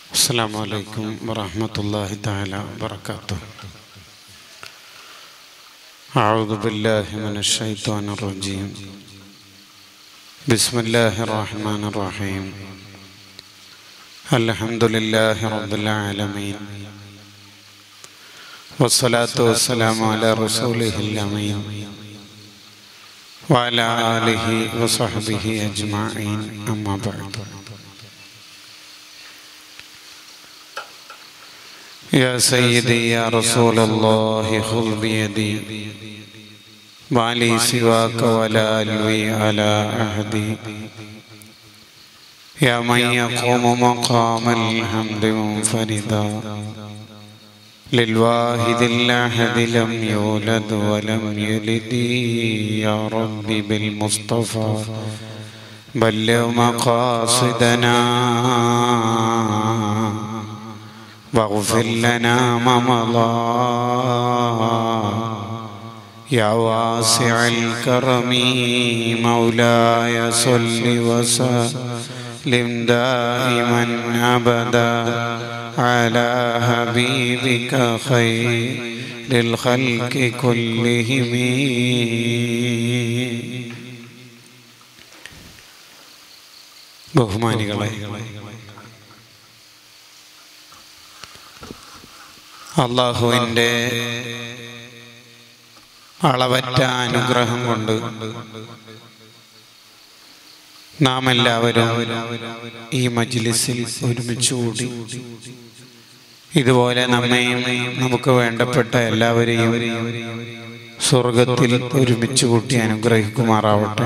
السلام عليكم ورحمة الله تعالى وبركاته أعوذ بالله من الشيطان الرجيم بسم الله الرحمن الرحيم الحمد لله رب العالمين والصلاة والسلام على رسوله الأمين وعلى آله وصحبه أجمعين أما بعد يا سيدي يا رسول الله خذ بيدي وعلي سواك ولا ألوي على عهدي يا من يقوم مقام الحمد منفردا للواحد الأحد لم يولد ولم يلد يا ربي بالمصطفى بلغ مقاصدنا واغفر لنا ما مضى يا واسع الكرم مولاي صل وسلم دائما ابدا على حبيبك خير الخلق كلهم ബഹുമാനികളെ അള്ളാഹുവിൻ്റെ അളവറ്റ അനുഗ്രഹം കൊണ്ട് നാം എല്ലാവരും ഈ മജ്ലിസിൽ ഒരുമിച്ച് കൂടി ഇതുപോലെ നമ്മയും നമുക്ക് വേണ്ടപ്പെട്ട എല്ലാവരെയും സ്വർഗത്തിൽ ഒരുമിച്ച് കൂട്ടി അനുഗ്രഹിക്കുമാറാവട്ടെ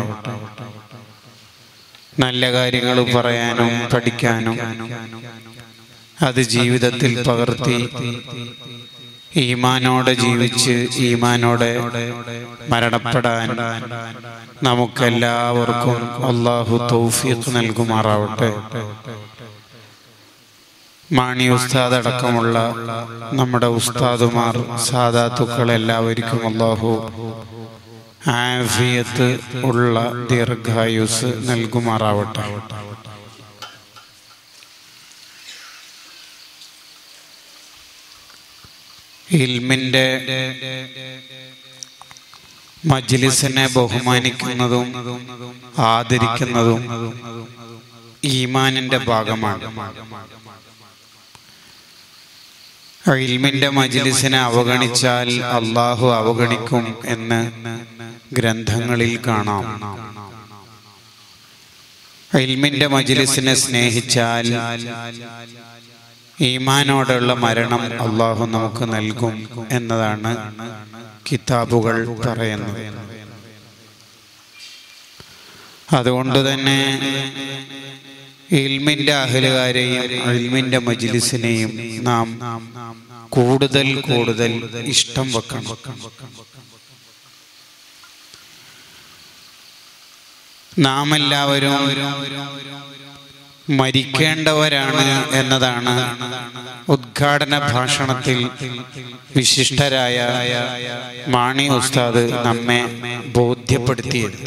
നല്ല കാര്യങ്ങൾ പറയാനും പഠിക്കാനും അത് ജീവിതത്തിൽ പകർത്തി ഈമാനോടെ ജീവിച്ച് ഈമാനോടെ മരണപ്പെടാൻ നമുക്കെല്ലാവർക്കും അള്ളാഹു തൗഫീഖ് നൽകുമാറാവട്ടെ മാണി ഉസ്താദ് അടക്കമുള്ള നമ്മുടെ ഉസ്താദുമാർ സാധാത്തുക്കൾ എല്ലാവർക്കും അള്ളാഹു ആഫിയത്ത് ഉള്ള ദീർഘായുസ് നൽകുമാറാവട്ടെ ഇൽമിന്റെ മജ്ലിസിനെ ബഹുമാനിക്കുന്നതും ആദരിക്കുന്നതും ഈമാനിന്റെ ഭാഗമാണ് ഇൽമിന്റെ മജ്ലിസിനെ അവഗണിച്ചാൽ അള്ളാഹു അവഗണിക്കും എന്ന് ഗ്രന്ഥങ്ങളിൽ കാണാം ഇൽമിന്റെ മജ്ലിസിനെ സ്നേഹിച്ചാൽ ഈമാനോടുള്ള മരണം അള്ളാഹു നമുക്ക് നൽകും എന്നതാണ് കിതാബുകൾ പറയുന്നത് അതുകൊണ്ട് തന്നെ ഇൽമിന്റെ അഹലുകാരെയും ഇൽമിന്റെ മജ്ലിസിനെയും നാം കൂടുതൽ കൂടുതൽ ഇഷ്ടം വെക്കണം നാം എല്ലാവരും മരിക്കേണ്ടവരാണ് എന്നതാണ് ഉദ്ഘാടന ഭാഷണത്തിൽ വിശിഷ്ടരായ മാണി ഉസ്താദ് നമ്മെ ബോധ്യപ്പെടുത്തിയത്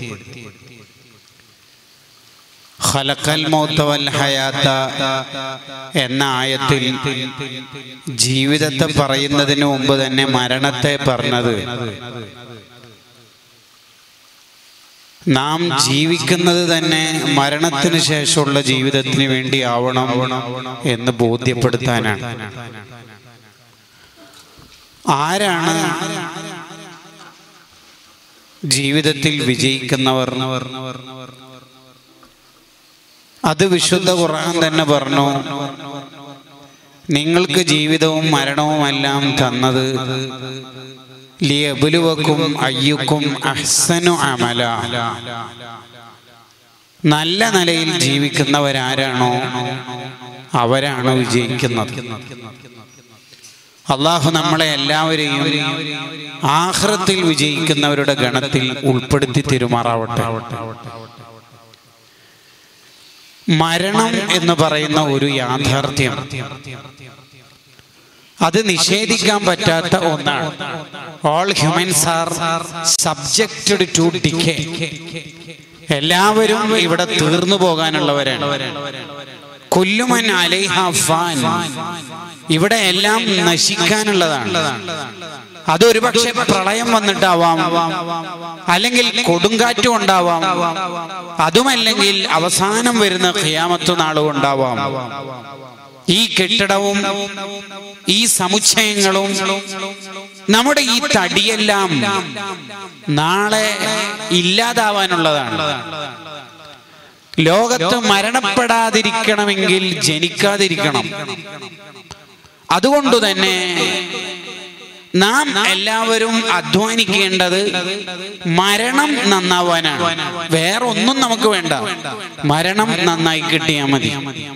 ഖലഖൽ മൗത്തവൽ ഹയാത്ത എന്ന ആയത്തിൽ ജീവിതത്തെ പറയുന്നതിന് മുമ്പ് തന്നെ മരണത്തെ പറഞ്ഞത് നാം ജീവിക്കുന്നത് തന്നെ മരണത്തിന് ശേഷമുള്ള ജീവിതത്തിന് വേണ്ടി ആവണം എന്ന് ബോധ്യപ്പെടുത്താനാണ് ആരാണ് ജീവിതത്തിൽ വിജയിക്കുന്നവർ അത് വിശുദ്ധ ഖുർആൻ തന്നെ പറഞ്ഞു നിങ്ങൾക്ക് ജീവിതവും മരണവും എല്ലാം തന്നത് ലിയബുലുവക്കും അയ്യുക്കും അഹ്സനു അമല നല്ല നിലയിൽ ജീവിക്കുന്നവരാരാണോ അവരാണ് വിജയിക്കുന്നത് അള്ളാഹു നമ്മളെ എല്ലാവരെയും ആഹ്റത്തിൽ വിജയിക്കുന്നവരുടെ ഗണത്തിൽ ഉൾപ്പെടുത്തി തിരുമാറാവട്ടെ മരണം എന്ന് പറയുന്ന ഒരു യാഥാർത്ഥ്യം അത് നിഷേധിക്കാൻ പറ്റാത്ത ഒന്നാണ് all humans are subjected to decay എല്ലാവരും ഇവിടെ തീർന്നു പോകാനുള്ളവരാണ് കുല്ലുമൻ അലൈഹ ഫാൻ ഇവിടെ എല്ലാം നശിക്കാനുള്ളതാണ് അതൊരു പക്ഷെ പ്രളയം വന്നിട്ടാവാം അല്ലെങ്കിൽ കൊടുങ്കാറ്റും ഉണ്ടാവാം അതുമല്ലെങ്കിൽ അവസാനം വരുന്ന ഖിയാമത്ത് നാളും ഉണ്ടാവാം ഈ കെട്ടിടവും ഈ സമുച്ചയങ്ങളും നമ്മുടെ ഈ തടിയെല്ലാം നാളെ ഇല്ലാതാവാനുള്ളതാണ് ലോകത്ത് മരണപ്പെടാതിരിക്കണമെങ്കിൽ ജനിക്കാതിരിക്കണം അതുകൊണ്ട് തന്നെ നാം എല്ലാവരും അധ്വാനിക്കേണ്ടത് മരണം നന്നാവാനാണ് വേറെ ഒന്നും നമുക്ക് വേണ്ട മരണം നന്നായി കിട്ടിയാൽ മതി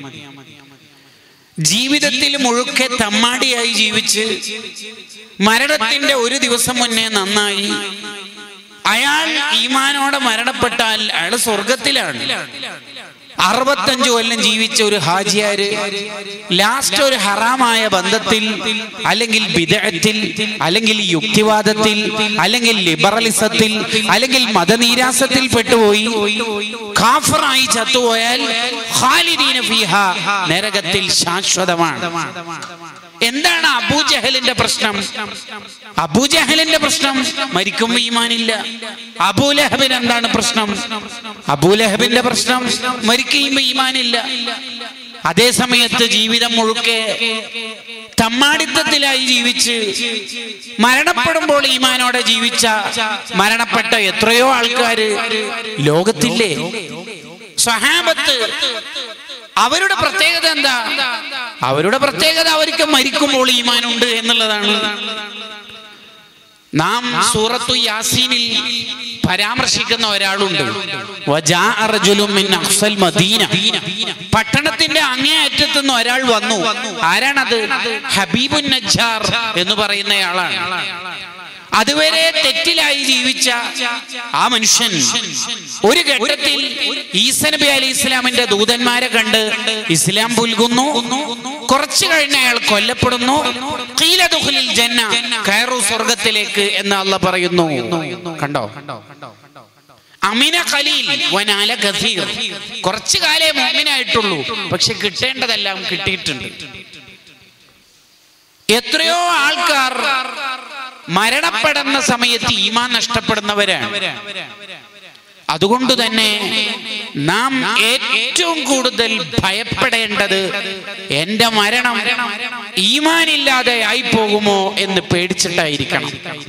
ജീവിതത്തിൽ മുഴുക്കെ തമ്മാടിയായി ജീവിച്ച് മരണത്തിന്റെ ഒരു ദിവസം മുന്നേ നന്നായി അയാൾ ഈമാനോടെ മരണപ്പെട്ടാൽ അയാൾ സ്വർഗത്തിലാണ് അറുപത്തഞ്ചു കൊല്ലം ജീവിച്ച ഒരു ഹാജിയാര് ലാസ്റ്റ് ഒരു ഹറാമായ ബന്ധത്തിൽ അല്ലെങ്കിൽ വിദഗ്ധത്തിൽ അല്ലെങ്കിൽ യുക്തിവാദത്തിൽ അല്ലെങ്കിൽ ലിബറലിസത്തിൽ അല്ലെങ്കിൽ മതനീരാസത്തിൽ പെട്ടുപോയി കാഫറായി ചത്തുപോയാൽ ഖാലിദീന ഫീഹ നരകത്തിൽ ശാശ്വതമാണ് എന്താണ് അബൂജഹലിന്റെ പ്രശ്നം അബൂജഹലിന്റെ പ്രശ്നം മരിക്കുമ്പോ ഈമാനില്ല അബൂലഹബിന് എന്താണ് പ്രശ്നം അബൂലഹബിന്റെ പ്രശ്നം മരിക്കുമ്പോ ഈമാനില്ല അതേ സമയത്ത് ജീവിതം മുഴുക്കെ തമ്മാടിത്തത്തിലായി ജീവിച്ച് മരണപ്പെടുമ്പോൾ ഈമാനോടെ ജീവിച്ച മരണപ്പെട്ട എത്രയോ ആൾക്കാര് ലോകത്തില്ലേ സ്വഹാബത്ത് അവരുടെ പ്രത്യേകത എന്താ അവരുടെ പ്രത്യേകത അവർക്ക് മരിക്കുമ്പോൾ ഈമാനുണ്ട് എന്നുള്ളതാണ് നാം സൂറത്തു യാസീനിൽ പരാമർശിക്കുന്ന ഒരാളുണ്ട് വജാഅ റജുലുൻ മിൻ അഖ്സൽ മദീന പട്ടണത്തിന്റെ അങ്ങേ അറ്റത്തു നിന്ന് ഒരാൾ വന്നു ആരാണത് ഹബീബുൻ നജ്ജാർ എന്ന് പറയുന്നയാളാണ് അതുവരെ തെറ്റിലായി ജീവിച്ച ആ മനുഷ്യൻ ഒരു ഘട്ടത്തിൽ ഈസ നബി അലി ഇസ്ലാമിന്റെ ദൂതന്മാരെ കണ്ട് ഇസ്ലാം പുൽകുന്നു കുറച്ചു കഴിഞ്ഞ് അയാൾ കൊല്ലപ്പെടുന്നു കീലതുഹലിൽ ജന്ന കയറു സ്വർഗത്തിലേക്ക് എന്ന് അല്ല പറയുന്നു കണ്ടോ അമിന ഖലീൽ വനാല ഗധീർ കുറച്ചു കാലേ മോമിനായിട്ടുള്ളൂ പക്ഷെ കിട്ടേണ്ടതെല്ലാം കിട്ടിയിട്ടുണ്ട് എത്രയോ ആൾക്കാർ മരണപ്പെടുന്ന സമയത്ത് ഈമാൻ നഷ്ടപ്പെടുന്നവരാണ് അതുകൊണ്ട് തന്നെ നാം ഏറ്റവും കൂടുതൽ ഭയപ്പെടേണ്ടത് എന്റെ മരണം ഈമാനില്ലാതെ ആയി പോകുമോ എന്ന് പേടിച്ചിട്ടായിരിക്കണം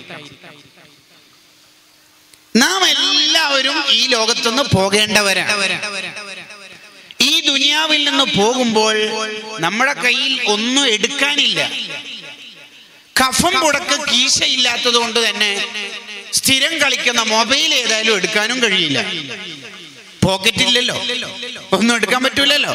നാം എല്ലാവരും ഈ ലോകത്തുനിന്ന് പോകേണ്ടവരാണ് ഈ ദുനിയാവിൽ നിന്ന് പോകുമ്പോൾ നമ്മുടെ കയ്യിൽ ഒന്നും എടുക്കാനില്ല കഫം പുടക്ക് കീശയില്ലാത്തത് കൊണ്ട് തന്നെ സ്ഥിരം കളിക്കുന്ന മൊബൈൽ ഏതായാലും എടുക്കാനും കഴിയില്ല പോക്കറ്റില്ലല്ലോ ഒന്നും എടുക്കാൻ പറ്റൂലല്ലോ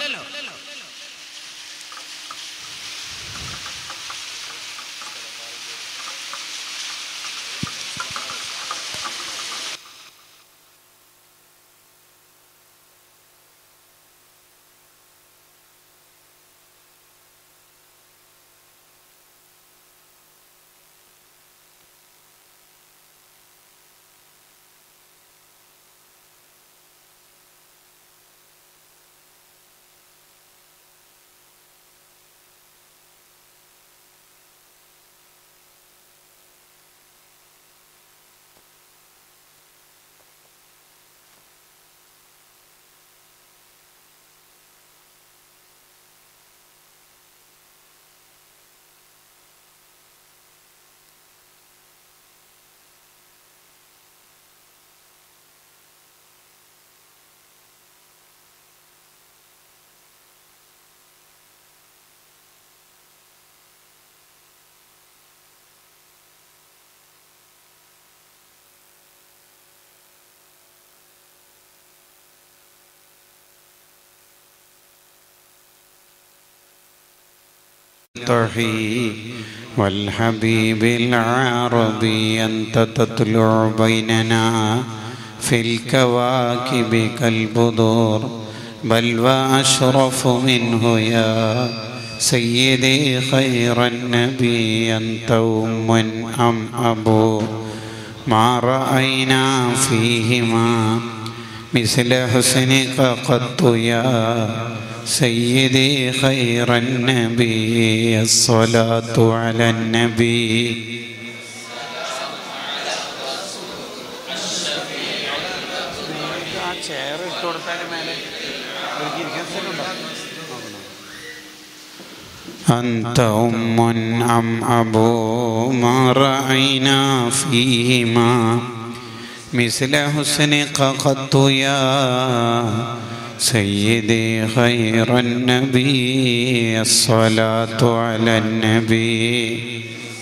الطحي والحبيب العربي أنت تطلع بيننا في الكواكب كالبدور بل وأشرف منه يا سيدي خير النبي أنت أم أم أبو ما رأينا فيهما مثل حسنك قط يا سيدي خير النبي الصلاة على النبي أنت أم أم أبو ما رأينا فيهما مثل حسنك قط يا سيدي خير النبي الصلاة على النبي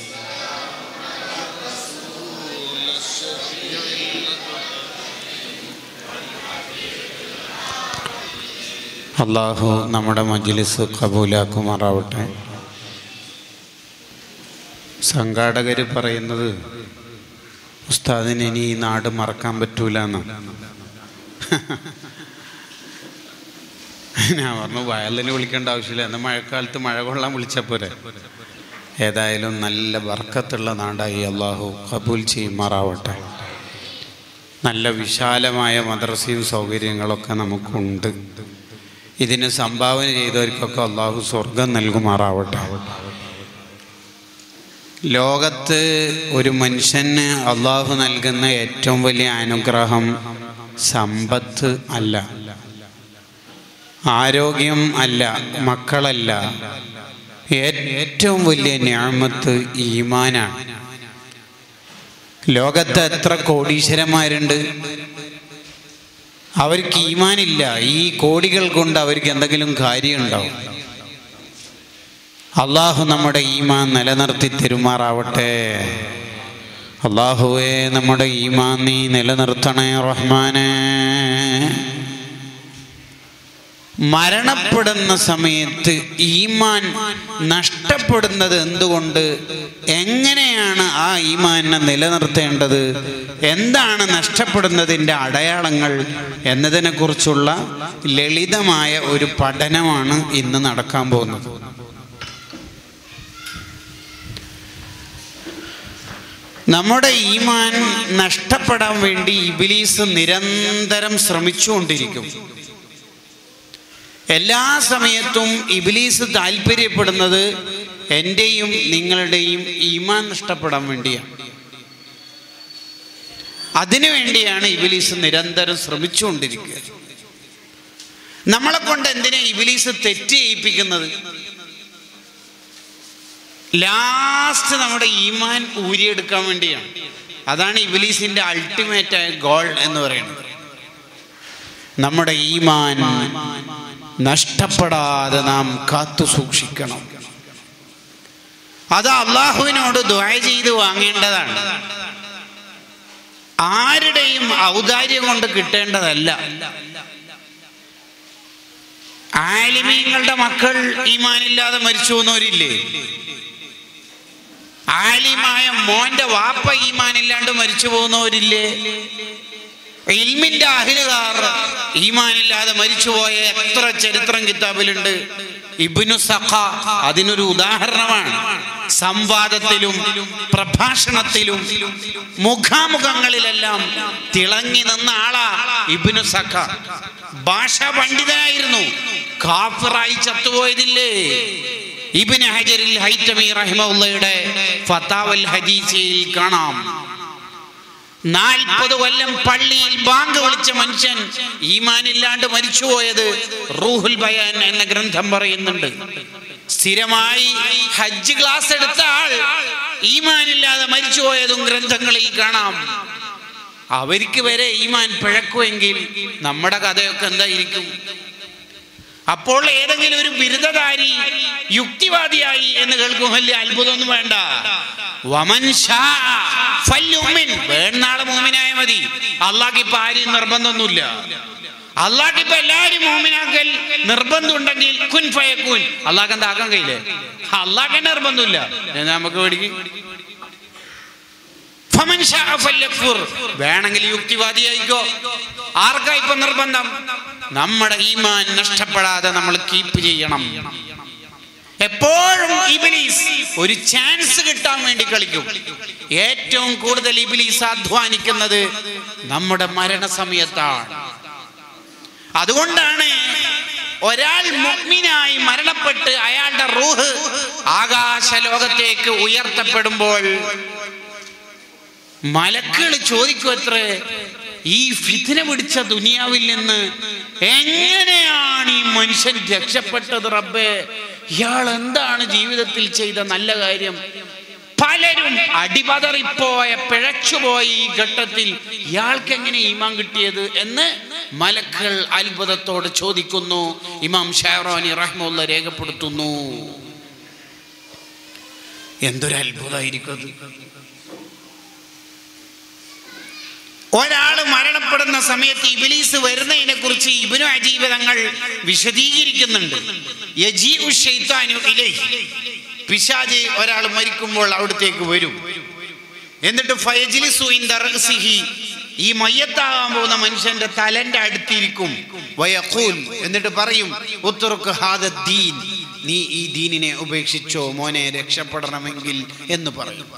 അള്ളാഹു നമ്മുടെ മജ്ലിസ് കബൂലാക്കുമാറാവട്ടെ സംഘാടകർ പറയുന്നത് ഉസ്താദിന് ഇനി ഈ നാട് മറക്കാൻ പറ്റൂല എന്നാണ് ഞാൻ പറഞ്ഞു വയലിന് വിളിക്കേണ്ട ആവശ്യമില്ല എന്നാൽ മഴക്കാലത്ത് മഴ കൊള്ളാൻ വിളിച്ചപ്പോരെ ഏതായാലും നല്ല വർക്കത്തുള്ള നാടായി അള്ളാഹു കബൂൽ ചെയ്യുമാറാവട്ടെ നല്ല വിശാലമായ മദ്രസയും സൗകര്യങ്ങളൊക്കെ നമുക്കുണ്ട് ഇതിന് സംഭാവന ചെയ്തവർക്കൊക്കെ അള്ളാഹു സ്വർഗം നൽകുമാറാവട്ടെ ലോകത്ത് ഒരു മനുഷ്യന് അള്ളാഹു നൽകുന്ന ഏറ്റവും വലിയ അനുഗ്രഹം സമ്പത്ത് അല്ല ആരോഗ്യം അല്ല മക്കളല്ല ഏ- ഏറ്റവും വലിയ ഞാമത്ത് ഈമാനാണ് ലോകത്ത് എത്ര കോടീശ്വരന്മാരുണ്ട് അവർക്ക് ഈമാനില്ല ഈ കോടികൾ കൊണ്ട് അവർക്ക് എന്തെങ്കിലും കാര്യമുണ്ടാവും അള്ളാഹു നമ്മുടെ ഈമാൻ നിലനിർത്തി തെരുമാറാവട്ടെ അള്ളാഹുവേ നമ്മുടെ ഈമാൻ നീ നിലനിർത്തണേ റഹ്മാനെ മരണപ്പെടുന്ന സമയത്ത് ഈമാൻ നഷ്ടപ്പെടുന്നത് എന്തുകൊണ്ട് എങ്ങനെയാണ് ആ ഈമാനെ നിലനിർത്തേണ്ടത് എന്താണ് നഷ്ടപ്പെടുന്നതിൻ്റെ അടയാളങ്ങൾ എന്നതിനെക്കുറിച്ചുള്ള ലളിതമായ ഒരു പഠനമാണ് ഇന്ന് നടക്കാൻ പോകുന്നത് നമ്മുടെ ഈമാൻ നഷ്ടപ്പെടാൻ വേണ്ടി ഇബിലീസ് നിരന്തരം ശ്രമിച്ചുകൊണ്ടിരിക്കും എല്ലാ സമയത്തും ഇബിലീസ് താല്പര്യപ്പെടുന്നത് എൻ്റെയും നിങ്ങളുടെയും ഈമാൻ നഷ്ടപ്പെടാൻ വേണ്ടിയാണ് അതിനു വേണ്ടിയാണ് ഇബിലീസ് നിരന്തരം ശ്രമിച്ചുകൊണ്ടിരിക്കുക നമ്മളെ കൊണ്ട് എന്തിനാ ഇബിലീസ് തെറ്റ് ചെയ്യിപ്പിക്കുന്നത് ലാസ്റ്റ് നമ്മുടെ ഈമാൻ ഊരിയെടുക്കാൻ വേണ്ടിയാണ് അതാണ് ഇബിലീസിന്റെ അൾട്ടിമേറ്റ് ആയ ഗോൾ എന്ന് പറയുന്നത് നമ്മുടെ ഈമാൻ നഷ്ടപ്പെടാതെ നാം കാത്തു സൂക്ഷിക്കണം അത് അള്ളാഹുവിനോട് ദ്വായ ചെയ്ത് വാങ്ങേണ്ടതാണ് ആരുടെയും ഔദാര്യം കൊണ്ട് കിട്ടേണ്ടതല്ല ആലിമീങ്ങളുടെ മക്കൾ ഈമാനില്ലാതെ മരിച്ചു പോകുന്നവരില്ലേ ആലിമായ മോന്റെ വാപ്പ ഈമാനില്ലാണ്ട് മരിച്ചു പോകുന്നവരില്ലേ ഇൽമിന്റെ അഹിലുകാർ ഈമാനില്ലാതെ മരിച്ചുപോയ എത്ര ചരിത്രം കിതാബിലുണ്ട് ഇബ്നു സഖ അതിനൊരു ഉദാഹരണമാണ് സംവാദത്തിലും പ്രഭാഷണത്തിലും മുഖാമുഖങ്ങളിലെല്ലാം തിളങ്ങി നിന്ന ആളാ ഇബ്നു സഖ ഭാഷാ പണ്ഡിതനായിരുന്നു കാഫിറായി ചത്തുപോയതില്ലേ ഇബ്നു ഹജറിൽ ഹൈറ്റമി റഹിമഉള്ളയുടെ ഫത്താവൽ ഹദീസയിൽ കാണാം നാൽപ്പത് കൊല്ലം പള്ളിയിൽ ബാങ്ക് വിളിച്ച മനുഷ്യൻ ഈമാനില്ലാണ്ട് മരിച്ചുപോയത് റൂഹുൽ ബയാൻ എന്ന ഗ്രന്ഥം പറയുന്നുണ്ട് സ്ഥിരമായി ഹജ്ജ് ക്ലാസ് എടുത്ത ആൾ ഈമാനില്ലാതെ മരിച്ചുപോയതും ഗ്രന്ഥങ്ങളിൽ കാണാം അവർക്ക് വരെ ഈമാൻ പിഴക്കുമെങ്കിൽ നമ്മുടെ കഥയൊക്കെ എന്തായിരിക്കും അപ്പോൾ ഏതെങ്കിലും ഒരു ബിരുദധാരി യുക്തിവാദിയായി എന്ന് കേൾക്കും വലിയ അത്ഭുതമൊന്നും വേണ്ട വമൻ ഷാ ഫല്യുമിൻ. വേണമെന്നാളെ മൂമിനായ മതി അള്ളാഹ് ഇപ്പൊ ആരെയും നിർബന്ധമൊന്നുമില്ല അള്ളാഹ് ഇപ്പൊ എല്ലാരും മൂമിനാക്കൽ നിർബന്ധം ഉണ്ടെങ്കിൽ കുൻ ഫയക്കുൻ അള്ളാഹ് എന്താ ആക്കാൻ കഴിയില്ലേ അള്ളാഹ് നിർബന്ധമില്ല എന്നാ നമുക്ക് മേടിക്കും ഫമൻ ഷാ ഫല്യക്ഫുർ. വേണമെങ്കിൽ യുക്തിവാദിയായിക്കോ ആർക്കാ ഇപ്പൊ നിർബന്ധം നമ്മുടെ ഈമാൻ നഷ്ടപ്പെടാതെ നമ്മൾ കീപ്പ് ചെയ്യണം എപ്പോഴും ഇബിലീസ് ഒരു ചാൻസ് കിട്ടാൻ വേണ്ടി കളിക്കും ഏറ്റവും കൂടുതൽ ഇബിലീസ് അധ്വാനിക്കുന്നത് നമ്മുടെ മരണസമയത്താണ് അതുകൊണ്ടാണ് ഒരാൾ മുഅ്മിനായി മരണപ്പെട്ട് അയാളുടെ റൂഹ് ആകാശ ലോകത്തേക്ക് ഉയർത്തപ്പെടുമ്പോൾ മലക്കുകൾ ചോദിക്കും അത്രേ ഈ ഫിത്തിന പിടിച്ച ദുനിയാവിൽ നിന്ന് എങ്ങനെയാണ് ഈ മനുഷ്യൻ രക്ഷപ്പെട്ടത് റബ്ബേ ഇയാൾ എന്താണ് ജീവിതത്തിൽ ചെയ്ത നല്ല കാര്യം പലരും അടിപതറിപ്പോയ പിഴച്ചുപോയ ഈ ഘട്ടത്തിൽ ഇയാൾക്ക് എങ്ങനെ ഈമാൻ കിട്ടിയത് എന്ന് മലക്കൾ അത്ഭുതത്തോട് ചോദിക്കുന്നു ഇമാം ഷാറോനി റഹ്മുള്ള രേഖപ്പെടുത്തുന്നു എന്തൊരു അത്ഭുതമായിരിക്കും അത് ഒരാൾ മരണപ്പെടുന്ന സമയത്ത് ഇബിലീസ് വരുന്നതിനെ കുറിച്ച് ഇബിനു അജീബ് തങ്ങൾ വിശദീകരിക്കുന്നുണ്ട് യജീഉ ശൈത്താനു ഇലൈഹി. പിശാച് ഒരാൾ മരിക്കുമ്പോൾ അവിടത്തേക്ക് വരും എന്നിട്ട് ഫയജ്ലിസു ഇൻദ റഅ്സിഹി. ഈ മയ്യത്താകാൻ പോകുന്ന മനുഷ്യന്റെ തലന്റെ അടുത്തിരിക്കും വയഖൂൽ എന്നിട്ട് പറയും ഉത്തുറുക്ക് ഹാദ ദീൻ നീ ഈ ദീനിനെ ഉപേക്ഷിച്ചോ മോനെ രക്ഷപ്പെടണമെങ്കിൽ എന്ന് പറയും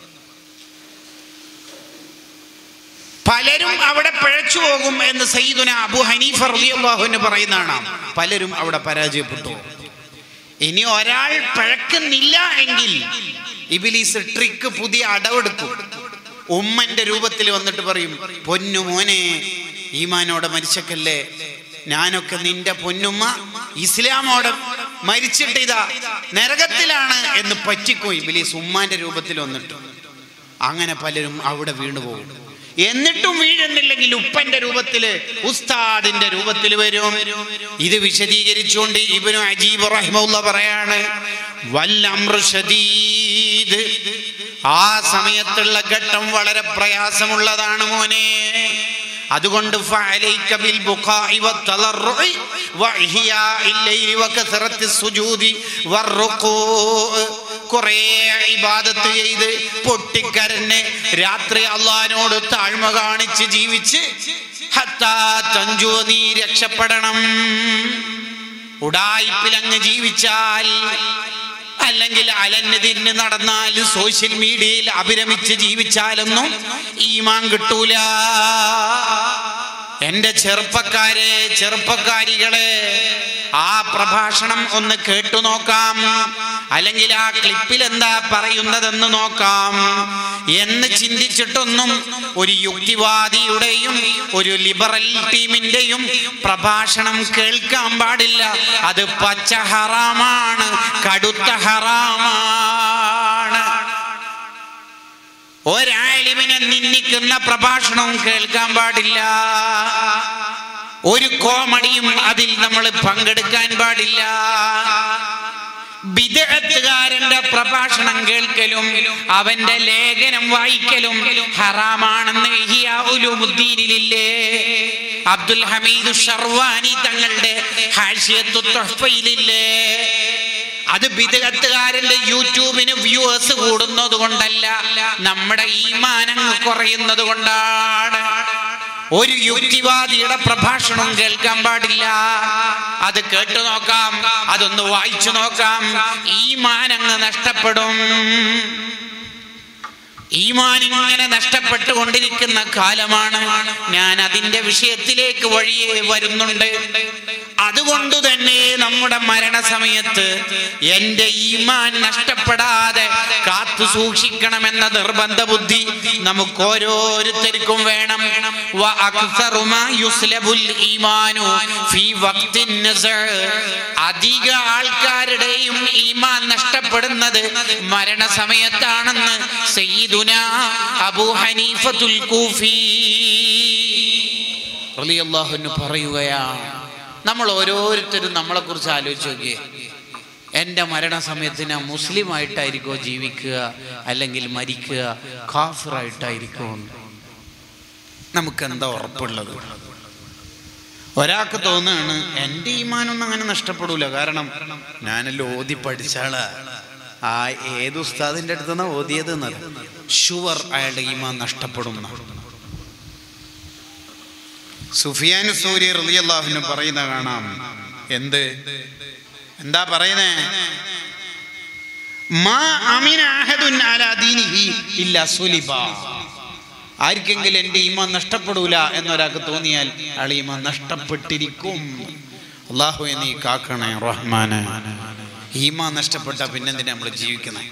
പലരും അവിടെ പിഴച്ചു പോകും എന്ന് സയ്യിദുന അബു ഹനീഫ റളിയല്ലാഹുവിന് പറയുന്നതാണ് പലരും അവിടെ പരാജയപ്പെട്ടു ഇനി ഒരാൾ പിഴക്കുന്നില്ല എങ്കിൽ ഇബിലീസ് ട്രിക്ക് പുതിയ അടവെടുക്കും ഉമ്മന്റെ രൂപത്തിൽ വന്നിട്ട് പറയും പൊന്നു മോനെ ഈമാനോടെ മരിച്ചക്കല്ലേ ഞാനൊക്കെ നിന്റെ പൊന്നുമ്മ ഇസ്ലാമോടെ മരിച്ചിട്ട് ഇതാ നരകത്തിലാണ് എന്ന് പറ്റിക്കോ ഇബിലീസ് ഉമ്മാന്റെ രൂപത്തിൽ വന്നിട്ട് അങ്ങനെ പലരും അവിടെ വീണുപോകും എന്നിട്ടും വീഴുന്നില്ലെങ്കിൽ ഉപ്പന്റെ രൂപത്തില് ഉസ്താദിന്റെ രൂപത്തിൽ വരും ഇത് വിശദീകരിച്ചുകൊണ്ട് ഇബനു അജീബ് റഹ്മുള്ള പറയാണ് വല്ലംറു ശദീദ് ആ സമയത്തുള്ള ഘട്ടം വളരെ പ്രയാസമുള്ളതാണ് മോനെ അതുകൊണ്ട് فعليك بالبكاء والتضرع وإحياء الليل وكثرة السجود والركوع കുറേ ഇബാദത്ത് ചെയ്ത് പൊട്ടിക്കരഞ്ഞ് രാത്രി അള്ളഹാനോട് താഴ്മ കാണിച്ച് ജീവിച്ച് ഹത്താ തഞ്ചു നീ രക്ഷപ്പെടണം ഉടായിപ്പിലങ്ങ് ജീവിച്ചാൽ അല്ലെങ്കിൽ അലഞ്ഞ് തിരിഞ്ഞ് നടന്നാൽ സോഷ്യൽ മീഡിയയിൽ അഭിരമിച്ച് ജീവിച്ചാലൊന്നും ഈമാൻ കിട്ടൂല എന്റെ ചെറുപ്പക്കാരെ ചെറുപ്പക്കാരികളെ ആ പ്രഭാഷണം ഒന്ന് കേട്ടു നോക്കാം അല്ലെങ്കിൽ ആ ക്ലിപ്പിൽ എന്താ പറയുന്നതെന്ന് നോക്കാം എന്ന് ചിന്തിച്ചിട്ടൊന്നും ഒരു യുക്തിവാദിയുടെയും ഒരു ലിബറൽ ടീമിന്റെയും പ്രഭാഷണം കേൾക്കാൻ പാടില്ല അത് പച്ച ഹറാമാണ് കടുത്ത ഹറാമാണ് ഒരാളിമിനെ നിന്ദിക്കുന്ന പ്രഭാഷണവും കേൾക്കാൻ പാടില്ല ഒരു കോമഡിയും അതിൽ നമ്മൾ പങ്കെടുക്കാൻ പാടില്ല ബിദഅത്തുകാരന്റെ പ്രഭാഷണം കേൾക്കലും അവന്റെ ലേഖനം വായിക്കലും ഹറാമാണെന്ന് ഇഹ്യാ ഉലൂമുദ്ദീനിലില്ലേ അബ്ദുൽ ഹമീദ് ഷർവാനി തങ്ങളുടെ ഹാഷിയത്തു തുഹ്ഫയിലില്ലേ അത് ബിദഅത്തുകാരന്റെ യൂട്യൂബിന് വ്യൂവേഴ്സ് കൂടുന്നത് കൊണ്ടല്ല നമ്മുടെ ഈമാനങ്ങ് കുറയുന്നത് കൊണ്ടാണ് ഒരു യുക്തിവാദിയുടെ പ്രഭാഷണം കേൾക്കാൻ പാടില്ല അത് കേട്ടു നോക്കാം അതൊന്ന് വായിച്ചു നോക്കാം ഈമാനങ്ങ് നഷ്ടപ്പെടും ഈമാൻ ഇങ്ങനെ നഷ്ടപ്പെട്ടുകൊണ്ടിരിക്കുന്ന കാലമാണ് ഞാൻ അതിന്റെ വിഷയത്തിലേക്ക് വഴിയേ വരുന്നുണ്ട് അതുകൊണ്ട് തന്നെ നമ്മുടെ മരണസമയത്ത് എന്റെ ഈമാൻ നഷ്ടപ്പെടാതെ കാത്തു സൂക്ഷിക്കണമെന്ന നിർബന്ധ ബുദ്ധി നമുക്ക് ഓരോരുത്തർക്കും വേണം വ അക്സറു മാ യുസ്ലബുൽ ഈമാനു ഫീ വഖ്തിൻ നസഅ. അധിക ആൾക്കാരുടെയും ഈമാൻ നഷ്ടപ്പെടുന്നത് മരണസമയത്താണെന്ന് സയ്യിദുന അബൂ ഹനീഫത്തുൽ കൂഫി റളിയല്ലാഹു അൻഹു പറയുകയാണ് നമ്മൾ ഓരോരുത്തരും നമ്മളെ കുറിച്ച് ആലോചിച്ച് നോക്കിയേ എൻ്റെ മരണസമയത്ത് ഞാൻ മുസ്ലിം ആയിട്ടായിരിക്കുമോ ജീവിക്കുക അല്ലെങ്കിൽ മരിക്കുക ഖാഫിറായിട്ടായിരിക്കുമോ നമുക്ക് എന്താ ഉറപ്പുള്ളത് ഒരാൾക്ക് തോന്നുകയാണ് എൻ്റെ ഈമാനൊന്നും അങ്ങനെ നഷ്ടപ്പെടൂല കാരണം ഞാനെല്ലാം ഓതി പഠിച്ചാളാ ആ ഏത് ഉസ്താദിന്റെ അടുത്തുനിന്നാ ഓതിയത് എന്നത് ഷുവർ അയാളുടെ ഈമാൻ നഷ്ടപ്പെടും എന്നാണ്. സുഫിയാൻ സൂര്യ റളിയല്ലാഹുവിന് പറയുന്ന കാണാം എന്ത് എന്താ പറയുന്നേ മാ അമിന അഹദുൻ അലാ ദീനിഹി ഇല്ല സുലിബ ആർക്കെങ്കിലും എൻ്റെ ഈമാൻ നഷ്ടപ്പെടൂല എന്നൊരാൾക്ക് തോന്നിയാൽ അയാൾ ഈമാൻ നഷ്ടപ്പെട്ടിരിക്കും അള്ളാഹു നീ കാക്കണേ റഹ്മാന് ഈമാ നഷ്ടപ്പെട്ട പിന്നെന്തിനാ നമ്മൾ ജീവിക്കുന്നത്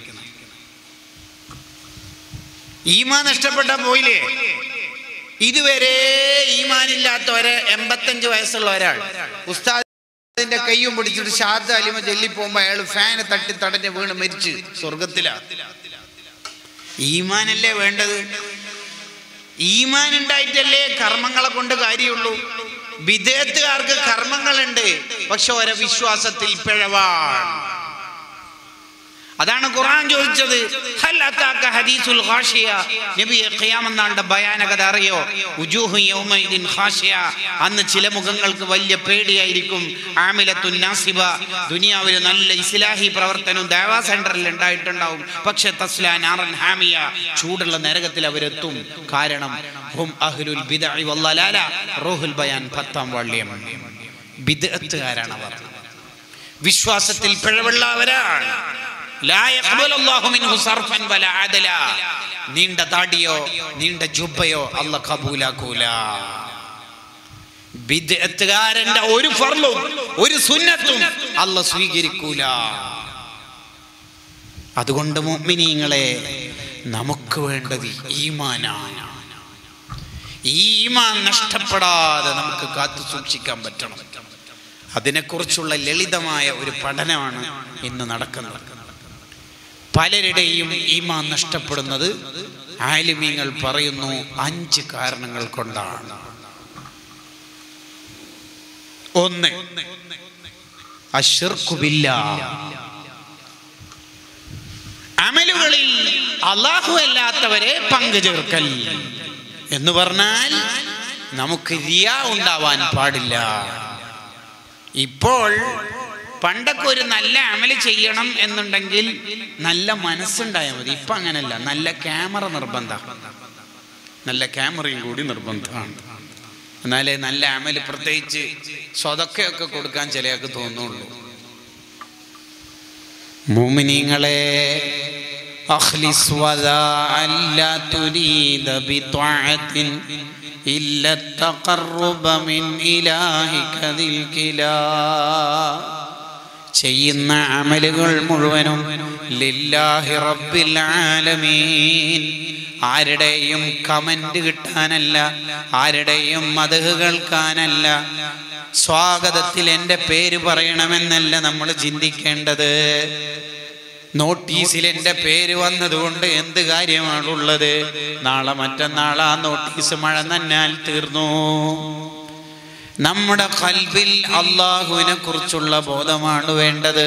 ഈമാ നഷ്ടപ്പെട്ട പോയില്ലേ ഇതുവരെ ഈമാനില്ലാത്ത ഒരു എൺപത്തഞ്ച് വയസ്സുള്ള ഒരാൾ ഉസ്താദിന്റെ കയ്യും പിടിച്ചിട്ട് ഷാദ് അലിമ ചെല്ലി പോകുമ്പോ അയാൾ ഫാന് തട്ടി തടഞ്ഞ് വീണ് മരിച്ച് സ്വർഗത്തിലാ ഈമാനല്ലേ വേണ്ടത് ഈമാൻ ഉണ്ടായിട്ടല്ലേ കർമ്മങ്ങളെ കൊണ്ട് കാര്യമുള്ളൂ വിദേഹത്തുകാർക്ക് കർമ്മങ്ങളുണ്ട് പക്ഷെ ഓരോ വിശ്വാസത്തിൽ പിഴവാണ് അതാണ് ഖുർആൻ ചോദിച്ചത് ഹൽ അതാക ഹദീസുൽ ഖാശിയ നബിയെ ഖിയാമത്ത് നാളുടെ ഭയാനകത അറിയോ ഉജൂഹു യൗമൈദിൻ ഖാശിയ അന്ന് ചില മുഖങ്ങൾക്ക് വലിയ പേടിയായിരിക്കും ആമിലത്തുൻ നാസിബ ദുനിയാവിൽ നല്ല ഇസ്ലാഹി പ്രവർത്തനവും ദേവാ സെന്ററിൽ ഉണ്ടായിട്ടുണ്ടാവും പക്ഷെ തസ്ല നാറൻ ഹാമിയ ചൂടുള്ള നരകത്തിൽ അവരെത്തും കാരണം ഹും അഹ്ലുൽ ബിദ്അ വല്ലലാല റൂഹുൽ ബയാൻ പത്താം വാള്യം ബിദ്അത്തുകാരാണ് അവർ വിശ്വാസത്തിൽ പിഴവുള്ളവരാണ് ലാ യഖ്ബലു അല്ലാഹു മിൻഹു സർഫൻ വലാ അദല. നീണ്ട താടിയോ നീണ്ട ജുബയോ അല്ല കബൂലാക്കൂല ബിദ്അത്തുകാരന്റെ ഒരു ഫർളും ഒരു സുന്നത്തും അല്ല സ്വീകരിക്കൂല അതുകൊണ്ട് മുഅ്മിനീങ്ങളെ നമുക്ക് വേണ്ടത് ഈമാനാണ് ഈ ഈമാൻ നഷ്ടപ്പെടാതെ നമുക്ക് കാത്തു സൂക്ഷിക്കാൻ പറ്റണം അതിനെക്കുറിച്ചുള്ള ലളിതമായ ഒരു പഠനമാണ് ഇന്ന് നടക്കുന്നത് പലരുടെയും ഈമാൻ നഷ്ടപ്പെടുന്നത് ആലിമീങ്ങൾ പറയുന്നു അഞ്ച് കാരണങ്ങൾ കൊണ്ടാണ് ഒന്ന് അഷിർക്കുബില്ല അമലുകളിൽ അള്ളാഹു അല്ലാത്തവരെ പങ്കു ചേർക്കൽ എന്ന് പറഞ്ഞാൽ നമുക്ക് റിയ ഉണ്ടാവാൻ പാടില്ല ഇപ്പോൾ പണ്ടൊക്കെ ഒരു നല്ല അമല് ചെയ്യണം എന്നുണ്ടെങ്കിൽ നല്ല മനസ്സുണ്ടായാൽ മതി ഇപ്പൊ അങ്ങനല്ല നല്ല ക്യാമറ നിർബന്ധ നല്ല ക്യാമറയും കൂടി നിർബന്ധമാണ് എന്നാലേ നല്ല അമല് പ്രത്യേകിച്ച് സ്വതക്കയൊക്കെ കൊടുക്കാൻ ചിലയാൾക്ക് തോന്നുള്ളൂ മുമിനിങ്ങളെ അഖ്ലിസ് വദാഅൻ ലാ തുരീദ ബിത്വഅത്തിൻ ഇല്ല തഖർറുബ മിൻ ഇലാഹിക ദിൽ കിലാ ചെയ്യുന്ന അമലുകൾ മുഴുവനും ലില്ലാഹി റബ്ബിൽ ആലമീൻ ആരുടെയും കമന്റ് കിട്ടാനല്ല ആരുടെയും മതഹ് കേൾക്കാനല്ല സ്വാഗതത്തിൽ എൻ്റെ പേര് പറയണമെന്നല്ല നമ്മൾ ചിന്തിക്കേണ്ടത് നോട്ടീസിൽ എൻ്റെ പേര് വന്നതുകൊണ്ട് എന്ത് കാര്യമാണുള്ളത് നാളെ മറ്റന്നാൾ ആ നോട്ടീസ് മഴ നന്നാൽ തീർന്നു നമ്മുടെ കൽബിൽ അള്ളാഹുവിനെ കുറിച്ചുള്ള ബോധമാണ് വേണ്ടത്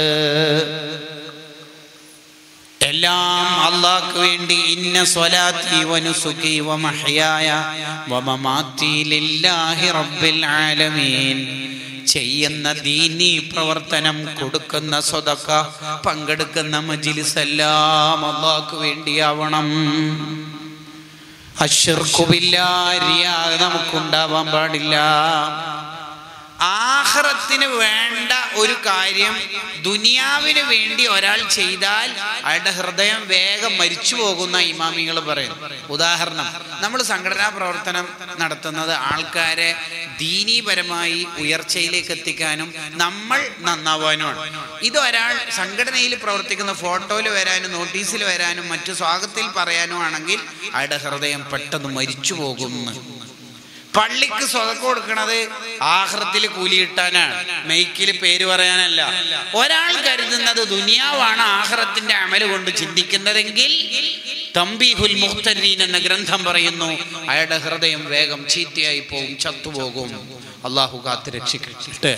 എല്ലാം അള്ളാഹ്ക്ക് വേണ്ടി ഇന്ന സ്വലാത്തി വനുസുഖി വമഹയായ വമമാത്തി ലില്ലാഹി റബ്ബിൽ ആലമീൻ ചെയ്യുന്ന ദീനി പ്രവർത്തനം കൊടുക്കുന്ന സ്വതക്ക പങ്കെടുക്കുന്ന മജിലിസ് എല്ലാം അള്ളാഹ്ക്ക് വേണ്ടിയാവണം അഷിർക്കുബില്ലാരിയ നമുക്കുണ്ടാവാൻ പാടില്ല ആഹ്റത്തിന് വേണ്ട ഒരു കാര്യം ദുനിയാവിന് വേണ്ടി ഒരാൾ ചെയ്താൽ അയാളുടെ ഹൃദയം വേഗം മരിച്ചു പോകുന്ന ഇമാമികൾ പറയുന്നു ഉദാഹരണം നമ്മൾ സംഘടനാ പ്രവർത്തനം നടത്തുന്നത് ആൾക്കാരെ ദീനീപരമായി ഉയർച്ചയിലേക്ക് എത്തിക്കാനും നമ്മൾ നന്നാവാനുമാണ് ഇത് ഒരാൾ സംഘടനയിൽ പ്രവർത്തിക്കുന്ന ഫോട്ടോയിൽ വരാനും നോട്ടീസിൽ വരാനും മറ്റു സ്വാഗതത്തിൽ പറയാനും ആണെങ്കിൽ അയാളുടെ ഹൃദയം പെട്ടെന്ന് മരിച്ചു പോകുന്നു പള്ളിക്ക് സ്വതക്കം കൊടുക്കണത് ആഹ്റത്തിൽ കൂലി കിട്ടാനാണ് മെയ്ക്കിൽ പേര് പറയാനല്ല ഒരാൾ കരുതുന്നത് ദുനിയാവാണ് ആഹ്റത്തിന്റെ അമല് കൊണ്ട് ചിന്തിക്കുന്നതെങ്കിൽ തമ്പീഹുൽ മുഖ്തരീൻ എന്ന ഗ്രന്ഥം പറയുന്നു അയാളുടെ ഹൃദയം വേഗം ചീത്തയായി പോകും ചത്തുപോകും അള്ളാഹു കാത്ത് രക്ഷിക്കട്ടെ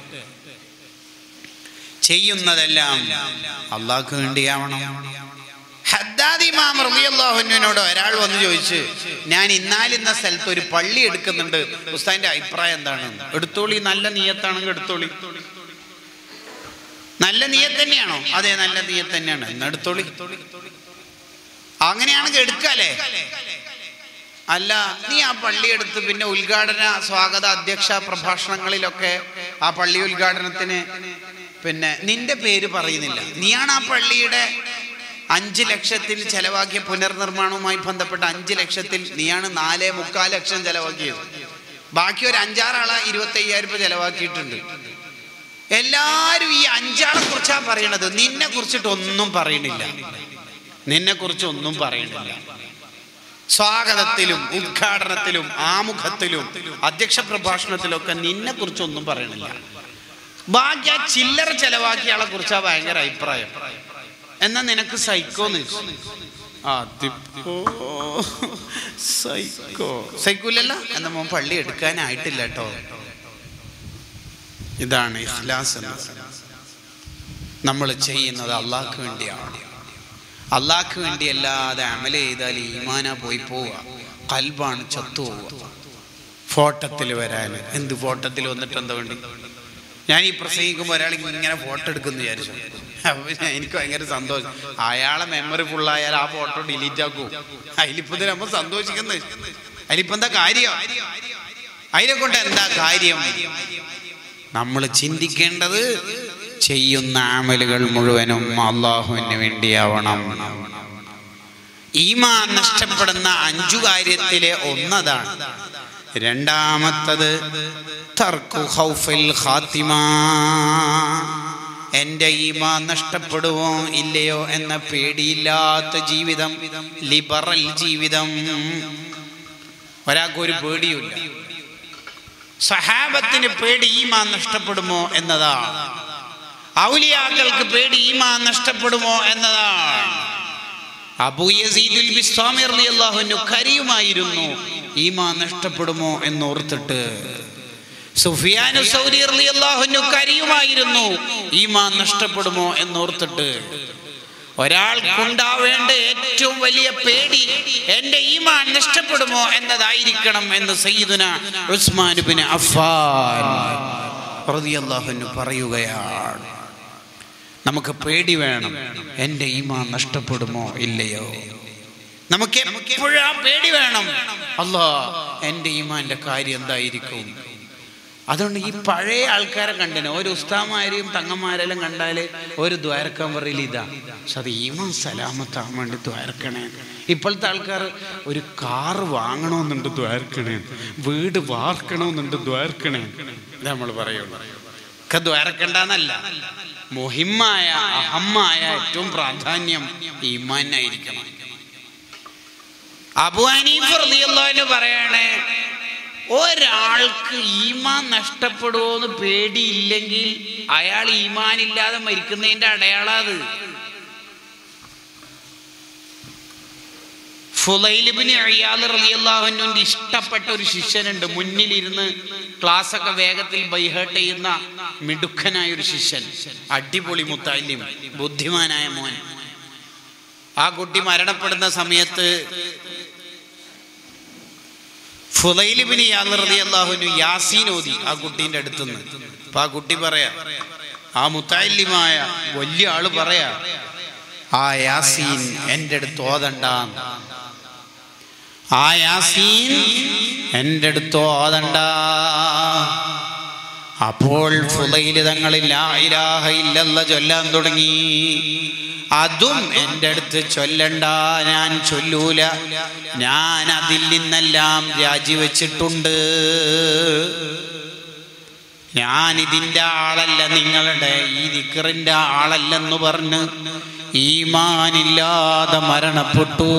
ചെയ്യുന്നതെല്ലാം അള്ളാഹ്ക്ക് വേണ്ടിയാവണം ഹദ്ദാദ് ഇമാം റളിയല്ലാഹുവിനോട് ഒരാൾ വന്ന് ചോദിച്ചു ഞാൻ ഇന്നാലിന്ന സ്ഥലത്ത് ഒരു പള്ളി എടുക്കുന്നുണ്ട് ഉസ്താദിന്റെ അഭിപ്രായം എന്താണ് എടുത്തോളി നല്ല നീയത്താണെങ്കിൽ എടുത്തോളി നല്ല നീയത്ത് തന്നെയാണോ അതെ നല്ല നീയത്ത് തന്നെയാണ് എന്നാ എടുത്തോളി അങ്ങനെയാണെങ്കിൽ എടുക്കാലേ അല്ല നീ ആ പള്ളി എടുത്ത് പിന്നെ ഉദ്ഘാടന സ്വാഗത അധ്യക്ഷ പ്രഭാഷണങ്ങളിലൊക്കെ ആ പള്ളി ഉദ്ഘാടനത്തിന് പിന്നെ നിന്റെ പേര് പറയുന്നില്ല നീയാണ് ആ പള്ളിയുടെ അഞ്ച് ലക്ഷത്തിൽ ചെലവാക്കിയ പുനർനിർമ്മാണവുമായി ബന്ധപ്പെട്ട അഞ്ച് ലക്ഷത്തിൽ നീയാണ് നാലേ മുക്കാൽ ലക്ഷം ചെലവാക്കിയത് ബാക്കി ഒരു അഞ്ചാറാളെ ഇരുപത്തി അയ്യായിരം രൂപ ചെലവാക്കിയിട്ടുണ്ട് എല്ലാരും ഈ അഞ്ചാളെ കുറിച്ചാ പറയണത് നിന്നെ കുറിച്ചിട്ട് ഒന്നും പറയണില്ല നിന്നെ കുറിച്ച് ഒന്നും പറയണില്ല സ്വാഗതത്തിലും ഉദ്ഘാടനത്തിലും ആമുഖത്തിലും അധ്യക്ഷ പ്രഭാഷണത്തിലൊക്കെ നിന്നെ കുറിച്ചൊന്നും പറയണില്ല ബാക്കി ആ ചില്ലറ ചെലവാക്കിയ ആളെ കുറിച്ചാ ഭയങ്കര അഭിപ്രായം എന്നാ നിനക്ക് സൈക്കോന്ന് ചോദിച്ചു. അതിപ്പോ സൈക്കോ സൈക്കോലല്ല എന്നാ മോൻ പള്ളി എടുക്കാനായിട്ടില്ല കേട്ടോ ഇതാണ് ഇഖ്ലാസ് എന്നത് നമ്മൾ ചെയ്യുന്നത് അള്ളാഹ്ക്ക് വേണ്ടിയാണ് അള്ളാഹ്ക്ക് വേണ്ടി അല്ലാതെ അമല ചെയ്താൽ ഈമാന പോയി പോവുക കൽബാണ് ചത്തുപോവുക ഫോട്ടത്തിൽ വരാൻ എന്ത് ഫോട്ടത്തിൽ വന്നിട്ട് എന്താ വേണ്ടി ഞാൻ ഈ പ്രസംഗിക്കുമ്പോൾ ഒരാൾ ഇങ്ങനെ ഫോട്ടോ എടുക്കുന്നു വിചാരിച്ചു അപ്പൊ ഞാൻ- എനിക്ക് ഭയങ്കര സന്തോഷം അയാളെ മെമ്മറി ഫുള്ളായാൽ ആ ഫോട്ടോ ഡിലീറ്റ് ആക്കൂ അതിലിപ്പോ നമ്മൾ സന്തോഷിക്കുന്നത് അതിലിപ്പോ എന്താ കാര്യം അതിനെ കൊണ്ട് എന്താ കാര്യം നമ്മൾ ചിന്തിക്കേണ്ടത് ചെയ്യുന്ന ആമലുകൾ മുഴുവനും അള്ളാഹുവിന് വേണ്ടിയാവണം ഈമാൻ നഷ്ടപ്പെടുന്ന അഞ്ചു കാര്യത്തിലെ ഒന്നതാണ് രണ്ടാമത്തത് തർക്കു ഖൗഫിൽ ഖാത്തിമ എന്റെ ഈമാൻ നഷ്ടപ്പെടുവോ ഇല്ലയോ എന്ന പേടിയില്ലാത്ത ജീവിതം ലിബറൽ ജീവിതം ഒരാൾക്കൊരു പേടിയുമില്ല സഹാബത്തിന് പേടി ഈമാൻ നഷ്ടപ്പെടുമോ എന്നതാണ് ഔലിയാക്കൾക്ക് പേടി ഈമാൻ നഷ്ടപ്പെടുമോ എന്നതാണ് അബൂ യസീദുൽ ബിസ്വാമി റളിയല്ലാഹു അൻഹു കരയുമായിരുന്നു ഈമാൻ നഷ്ടപ്പെടുമോ എന്നോർത്തിട്ട് സുഫിയാനു സൗരി റളിയല്ലാഹു അൻഹു കരയുമായിരുന്നു ഈമാൻ നഷ്ടപ്പെടുമോ എന്നോർത്തിട്ട് ഒരാൾക്കുണ്ടാവേണ്ട ഏറ്റവും വലിയ പേടി എന്റെ ഈമാൻ നഷ്ടപ്പെടുമോ എന്നതായിരിക്കണം എന്ന് സയ്യിദുന ഉസ്മാൻ ബിൻ അഫ്ഫാൻ റളിയല്ലാഹു അൻഹു പറയുകയാണ് നമുക്ക് പേടി വേണം എൻ്റെ ഈമാൻ നഷ്ടപ്പെടുമോ ഇല്ലയോ നമുക്ക് എപ്പോഴാ പേടി വേണം അല്ലാ എൻ്റെ ഈമാന്റെ കാര്യം എന്തായിരിക്കും അതുകൊണ്ട് ഈ പഴയ ആൾക്കാരെ കണ്ടിന് ഒരു ഉസ്താമാരെയും തങ്ങന്മാരെല്ലാം കണ്ടാല് ഒരു ദ്വാരക്കാൻ പറയില്ല ഇതാ പക്ഷെ അത് ഈമാൻ സലാമത്താൻ വേണ്ടി ദ്വാരക്കണേ ഇപ്പോഴത്തെ ആൾക്കാർ ഒരു കാറ് വാങ്ങണമെന്നുണ്ട് ദ്വാരക്കണേ വീട് വാർക്കണമെന്നുണ്ട് ദ്വാരക്കണേ ഇത് നമ്മൾ പറയുള്ളൂ ഒക്കെ ദ്വാരക്കണ്ടെന്നല്ല മുഹിമായ അഹമ്മായ ഏറ്റവും പ്രാധാന്യം ഈമാനായിരിക്കണം അബു ഹനീഫ് റളിയല്ലാഹു അൻഹു പറയണേ ഒരാൾക്ക് ഈമാൻ നഷ്ടപ്പെടുമോന്ന് പേടിയില്ലെങ്കിൽ അയാൾ ഈമാൻ ഇല്ലാതെ മരിക്കുന്നതിന്റെ അടയാളത് ഫുലൈലിബിന് റളിയല്ലാഹുവിന്റെ ഇഷ്ടപ്പെട്ട ഒരു ശിഷ്യനുണ്ട് മുന്നിലിരുന്ന് ക്ലാസ് ഒക്കെ വേഗത്തിൽ ബൈഹേട്ട് ചെയ്യുന്ന മിടുക്കനായ ഒരു ശിഷ്യൻ അടിപൊളി മുത്താല്യം ബുദ്ധിമാനായ മോൻ ആ കുട്ടി മരണപ്പെടുന്ന സമയത്ത് ഫുലൈലിബിന് റളിയല്ലാഹുവിന് യാസീൻ ഓതി ആ കുട്ടീന്റെ അടുത്തുനിന്ന് അപ്പൊ ആ കുട്ടി പറയാ ആ മുത്താല്യമായ വലിയ ആള് പറയാ ആ യാസീൻ എൻ്റെ അടുത്ത് ഓതണ്ടാന്ന് ആ യാസീൻ എൻ്റെ അടുത്ത് ഓതണ്ട അപ്പോൾ ഫുലൈല് തങ്ങളിൽ ലാ ഇലാഹ ഇല്ലല്ല ചൊല്ലാൻ തുടങ്ങി അതും എൻ്റെ അടുത്ത് ചൊല്ലണ്ട ഞാൻ ചൊല്ലൂല ഞാൻ അതിൽ നിന്നെല്ലാം രാജിവെച്ചിട്ടുണ്ട് ഞാൻ ഇതിൻ്റെ ആളല്ല നിങ്ങളുടെ ഈ ദിക്കറിൻ്റെ ആളല്ലെന്ന് പറഞ്ഞ് ഈമാനില്ലാതെ മരണപ്പെട്ടു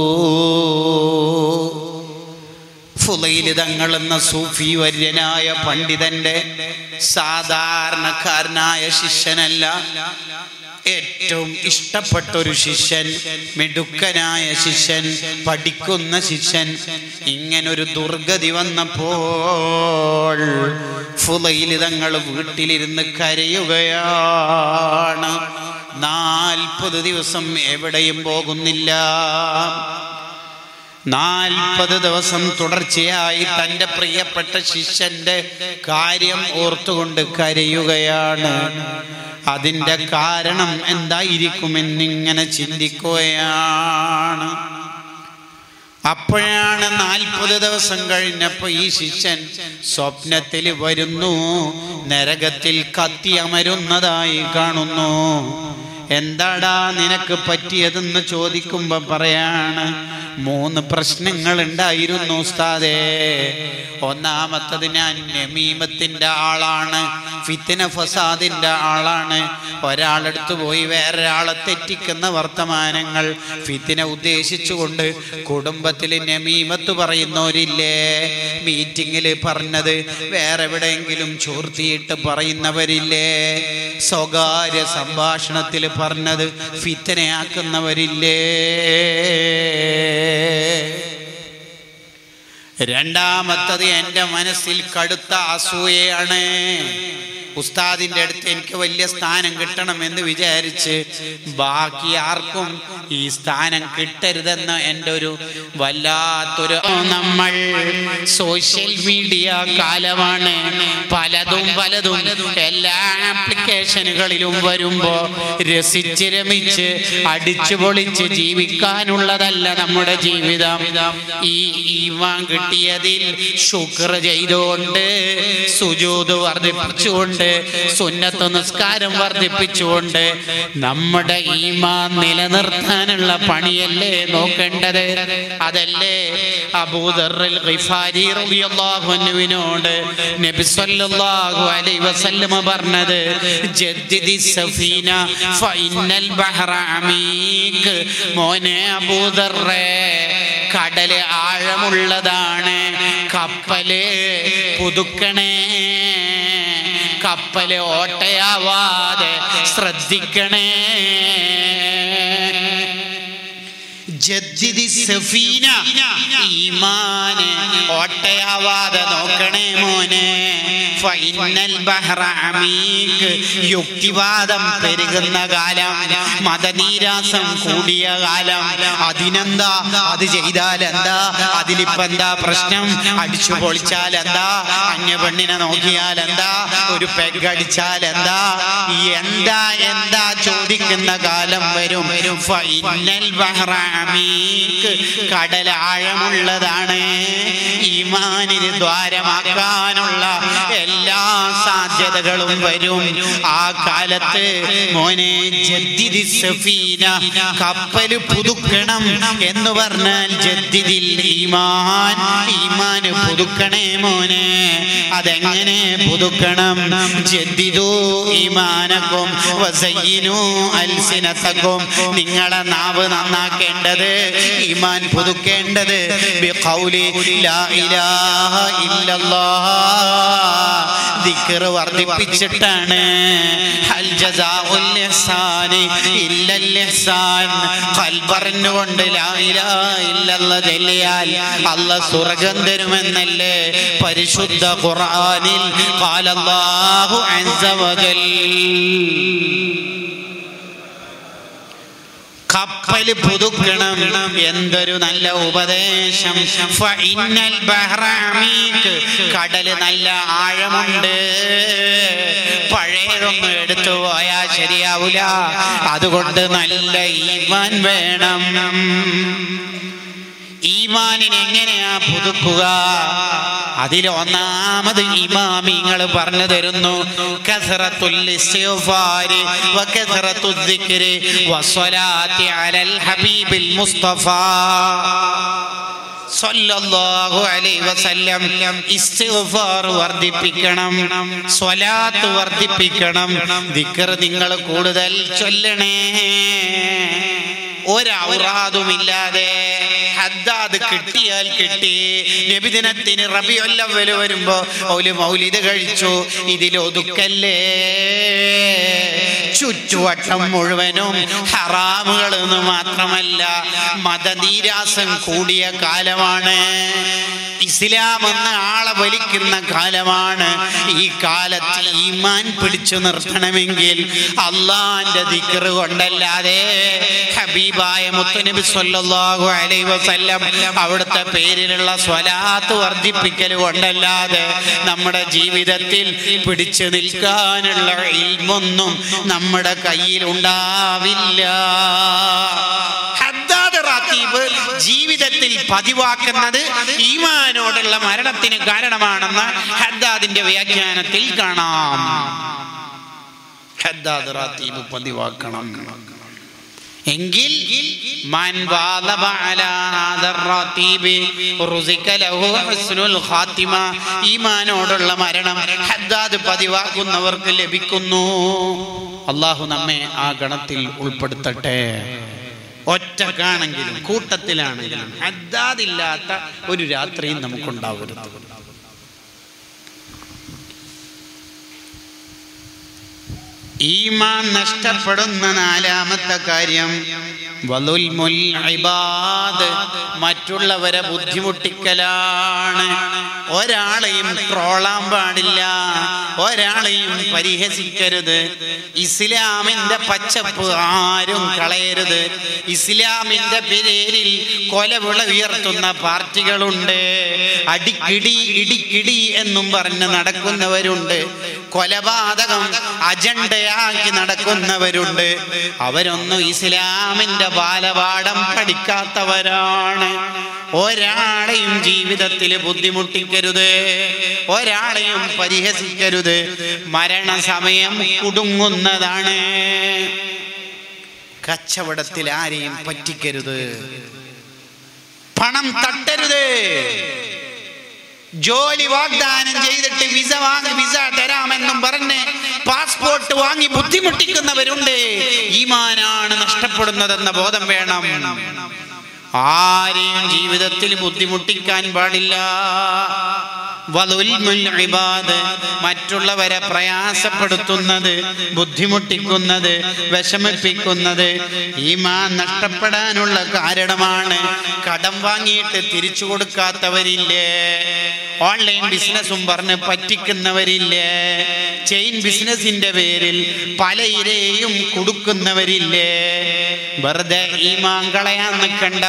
ഫുലൈല് തങ്ങൾ എന്ന സൂഫി വര്യനായ പണ്ഡിതന്റെ സാധാരണക്കാരനായ ശിഷ്യനല്ല ഏറ്റവും ഇഷ്ടപ്പെട്ട ഒരു ശിഷ്യൻ മിടുക്കനായ ശിഷ്യൻ പഠിക്കുന്ന ശിഷ്യൻ ഇങ്ങനൊരു ദുർഗതി വന്നപ്പോൾ ഫുലൈല് തങ്ങൾ വീട്ടിലിരുന്ന് കരയുകയാണ് നാൽപ്പത് ദിവസം എവിടെയും പോകുന്നില്ല നാൽപ്പത് ദിവസം തുടർച്ചയായി തൻ്റെ പ്രിയപ്പെട്ട ശിഷ്യന്റെ കാര്യം ഓർത്തുകൊണ്ട് കരയുകയാണ് അതിൻ്റെ കാരണം എന്തായിരിക്കുമെന്നിങ്ങനെ ചിന്തിക്കുകയാണ് അപ്പോഴാണ് നാൽപ്പത് ദിവസം കഴിഞ്ഞപ്പോൾ ഈ ശിഷ്യൻ സ്വപ്നത്തിൽ വരുന്നു നരകത്തിൽ കത്തി അമരുന്നതായി കാണുന്നു എന്താടാ നിനക്ക് പറ്റിയതെന്ന് ചോദിക്കുമ്പോ പറയാണ് മൂന്ന് പ്രശ്നങ്ങൾ ഉണ്ടായിരുന്നു ഉസ്താദേ ഒന്നാമത്തത് ഞാൻ നമീമത്തിന്റെ ആളാണ് ഫിത്തിന ഫസാദിന്റെ ആളാണ് ഒരാളെടുത്ത് പോയി വേറൊരാളെ തെറ്റിക്കുന്ന വർത്തമാനങ്ങൾ ഫിത്തിന ഉദ്ദേശിച്ചുകൊണ്ട് കുടുംബത്തിൽ നമീമത്ത് പറയുന്നവരില്ലേ മീറ്റിങ്ങിൽ പറഞ്ഞത് വേറെ എവിടെയെങ്കിലും ചോർത്തിയിട്ട് പറയുന്നവരില്ലേ സ്വകാര്യ സംഭാഷണത്തിൽ പറഞ്ഞത് ഫിത്തനയാക്കുന്നവരില്ലേ രണ്ടാമത്തത് എൻ്റെ മനസ്സിൽ കടുത്ത അസൂയയാണ് ഉസ്താദിന്റെ അടുത്ത് എനിക്ക് വലിയ സ്ഥാനം കിട്ടണമെന്ന് വിചാരിച്ച് ബാക്കി ആർക്കും ഈ സ്ഥാനം കിട്ടരുതെന്ന് എൻ്റെ ഒരു വല്ലാത്തൊരു നമ്മൾ സോഷ്യൽ മീഡിയ കാലമാണ് പലതും പലതും എല്ലാ ആപ്ലിക്കേഷനുകളിലും വരുമ്പോ രസിച്ച് രമിച്ച് അടിച്ചു പൊളിച്ച് ജീവിക്കാനുള്ളതല്ല നമ്മുടെ ജീവിതം ഈ ഈവാൻ കിട്ടിയതിൽ ശുക്ർ ചെയ്തുകൊണ്ട് സുജൂത് വർദ്ധിപ്പിച്ചുകൊണ്ട് സുന്നത്ത് നിസ്കാരം വർദ്ധിപ്പിച്ചുകൊണ്ട് നമ്മുടെ ഈമാൻ നിലനിർത്താനുള്ള പണിയല്ലേ നോക്കേണ്ടത് അതല്ലേ അബൂദറിൽ ഗിഫാരി റളിയല്ലാഹു അൻഹുവിനോട് നബി സല്ലല്ലാഹു അലൈഹി വസല്ലമ പറഞ്ഞത് ജദ്ദിദി സഫീന ഫഇന്നൽ ബഹറ അമീക് മോനെ അബൂദറേ കടല് ആഴമുള്ളതാണ് കപ്പല് പുതുക്കണേ കപ്പല് ഓട്ടയാവാതെ ശ്രദ്ധിക്കണേ ജദ്ദിദി സഫീന ഈമാന് ഓട്ടയാവാതെ നോക്കണേ മോനെ ഫൈനൽ ബഹ്റ അമീക് യുക്തിവാദം പെരുകുന്ന കാലം മതനീരാസം കൂടിയ കാലം അതിനെന്താ അത് ചെയ്താൽ എന്താ അതിലിപ്പോ എന്താ പ്രശ്നം അടിച്ചു പൊളിച്ചാൽ എന്താ അന്യ പെണ്ണിനെ നോക്കിയാൽ എന്താ ഒരു പെഗ് അടിച്ചാൽ എന്താ എന്താ എന്താ ചോദിക്കുന്ന കാലം വരും ഫൈനൽ ബഹ്റ അമീക് കടൽ ആഴമുള്ളതാണ് ഈമാനിന് ദ്വാരമാക്കാനുള്ള എല്ലാ സാധ്യതകളും വരും ആ കാലത്ത് മോനെ ജദ്ദിദി സഫീന കപ്പല് പുതുക്കണം എന്ന് പറഞ്ഞാൽ ജദ്ദിദിൽ ഈമാൻ ഈമാന് പുതുക്കണേ മോനെ അതെങ്ങനെ പുതുക്കണം ജദ്ദിദു ഈമാനക്കും വസയ്യിനു അൽസിനത്തക്കും നിങ്ങളെ നാവ് നന്നാക്കേണ്ടത് ഈമാൻ പുതുക്കേണ്ടത് ബിഖൗലി ലാ ഇലാഹ ഇല്ലല്ലാഹ് ദിക്ർ വർദ്ധിപ്പിച്ചിട്ടാണ് ഹൽ ജസാഉൽ ഇഹ്സാനി ഇല്ലൽ ഇഹ്സാൻ ഖൽബറിനുകൊണ്ട് ലാ ഇലാഹ ഇല്ലല്ലാഹ് ചൊല്ലിയാൽ അല്ലാഹ് സ്വർഗ്ഗം തരുമെന്നല്ലേ പരിശുദ്ധ ഖുർആനിൽ ഖാലല്ലാഹു അസ്സ വജൽ കപ്പല് പുതുക്കണം എന്തൊരു നല്ല ഉപദേശം ഫഇന്നൽ ബഹ്റ അമീക് കടല് നല്ല ആഴമുണ്ട് പഴയതൊന്നും എടുത്തു പോയാൽ ശരിയാവൂല അതുകൊണ്ട് നല്ല ഈമാൻ വേണം ഈമാനിനെ എങ്ങനെയാ പുതുക്കുക അതിൽ ഒന്നാമത് ഇമാമിങ്ങൾ പറഞ്ഞു തരുന്നു കസറത്തുൽ ഇസ്തിഗ്ഫാരി വകസറത്തുൽ ദിക്രി വസ്സലാത്തി അലൽ ഹബീബിൽ മുസ്തഫ സല്ലല്ലാഹു അലൈഹി വസല്ലം ഇസ്തിഗ്ഫാർ വർദ്ധിപ്പിക്കണം സ്വലാത്ത് വർദ്ധിപ്പിക്കണം ദിക്ർ നിങ്ങൾ കൂടുതൽ ചൊല്ലണേ ഒരൗറാദുമില്ലാതെ ഹദ്ദാദ് കിട്ടിയാൽ കിട്ടി നബിദിനത്തിന് റബിയൊല്ലവല് വരുമ്പോ ഒരു മൗലിദ് കഴിച്ചു ഇതിൽ ഒതുക്കല്ലേ ചുറ്റുവട്ടം മുഴുവനും ഹറാമുകൾ എന്ന് മാത്രമല്ല മതനീരാസം കൂടിയ കാലമാണ് ഇസ്ലാം എന്ന ആളെ വലിക്കുന്ന കാലമാണ് ഈ കാലത്ത് ഈമാൻ പിടിച്ചു നിർത്തണമെങ്കിൽ അള്ളാന്റെ ദിക്റ് കൊണ്ടല്ലാതെ ഹബീബായ മുത്തനബി സല്ലല്ലാഹു അലൈഹി വസല്ലം അവിടുത്തെ പേരിലുള്ള സ്വലാത്ത് വർദ്ധിപ്പിക്കൽ കൊണ്ടല്ലാതെ നമ്മുടെ ജീവിതത്തിൽ പിടിച്ചു നിൽക്കാനുള്ള ഇൽമൊന്നും നമ്മുടെ കയ്യിൽ ഉണ്ടാവില്ല ഹദ്ദാദ് റാത്തീബ് ജീവിതത്തിൽ പതിവാക്കുന്നത് ഈമാനോടുള്ള മരണത്തിന് കാരണമാണെന്ന് ഹദ്ദാദിന്റെ വ്യാഖ്യാനത്തിൽ കാണാം ഹദ്ദാദ് റാത്തീബ് പതിവാക്കണം എങ്കിൽ മൻ വാദബ അലാ ഹാദർ റാത്തീബ് റുസിക ലഹു ഹുസ്നുൽ ഖാത്തിമ ഈമാനോടുള്ള മരണം ഹദ്ദാദ് പതിവാക്കുന്നവർക്ക് ലഭിക്കുന്നു അള്ളാഹു നമ്മെ ആ ഗണത്തിൽ ഉൾപ്പെടുത്തട്ടെ ഒറ്റക്കാണെങ്കിലും കൂട്ടത്തിലാണെങ്കിലും ഹദ്ദാദില്ലാത്ത ഒരു രാത്രിയും നമുക്കുണ്ടാവരുത് ഈമാൻ നഷ്ടപ്പെടുന്ന നാലാമത്തെ കാര്യം വലുൽമുൽ ഇബാദ് മറ്റുള്ളവരെ ബുദ്ധിമുട്ടിക്കലാണ് ഒരാളെയും ട്രോളാൻ പാടില്ല ഒരാളെയും പരിഹസിക്കരുത് ഇസ്ലാമിന്റെ പച്ചപ്പ് ആരും കളയരുത് ഇസ്ലാമിന്റെ പേരിൽ കൊലവിള ഉയർത്തുന്ന പാർട്ടികളുണ്ട് അടിക്കിടി ഇടിക്കിടി എന്നും പറഞ്ഞ് നടക്കുന്നവരുണ്ട് കൊലപാതകം അജണ്ടയാക്കി നടക്കുന്നവരുണ്ട് അവരൊന്നും ഇസ്ലാമിന്റെ ബാലപാഠം പഠിക്കാത്തവരാണ് ഒരാളെയും ജീവിതത്തിൽ ബുദ്ധിമുട്ടിക്കരുത് ഒരാളെയും പരിഹസിക്കരുത് മരണസമയം കുടുങ്ങുന്നതാണ് കച്ചവടത്തിൽ ആരെയും പറ്റിക്കരുത് പണം തട്ടരുത് ജോലി വാഗ്ദാനം ചെയ്തിട്ട് വിസ വാങ്ങി വിസ തരാമെന്നും പറഞ്ഞ് പാസ്പോർട്ട് വാങ്ങി ബുദ്ധിമുട്ടിക്കുന്നവരുണ്ട് ഈമാനാണ് നഷ്ടപ്പെടുന്നതെന്ന ബോധം വേണം ആരെയും ജീവിതത്തിൽ ബുദ്ധിമുട്ടിക്കാൻ പാടില്ല വലുൽമുൽ ഇബാദ് മറ്റുള്ളവരെ പ്രയാസപ്പെടുത്തുന്നത് ബുദ്ധിമുട്ടിക്കുന്നത് വിഷമിപ്പിക്കുന്നത് ഈമാൻ നഷ്ടപ്പെടാനുള്ള കാരണമാണ് കടം വാങ്ങിയിട്ട് തിരിച്ചു കൊടുക്കാത്തവരില്ലേ ഓൺലൈൻ ബിസിനസ്സും പറഞ്ഞ് പറ്റിക്കുന്നവരില്ലേ ചെയിൻ ബിസിനസിന്റെ പേരിൽ പലയിരെയും കൊടുക്കുന്നവരില്ലേ വെറുതെ ഈമാൻ കളയാൻ നിൽക്കണ്ട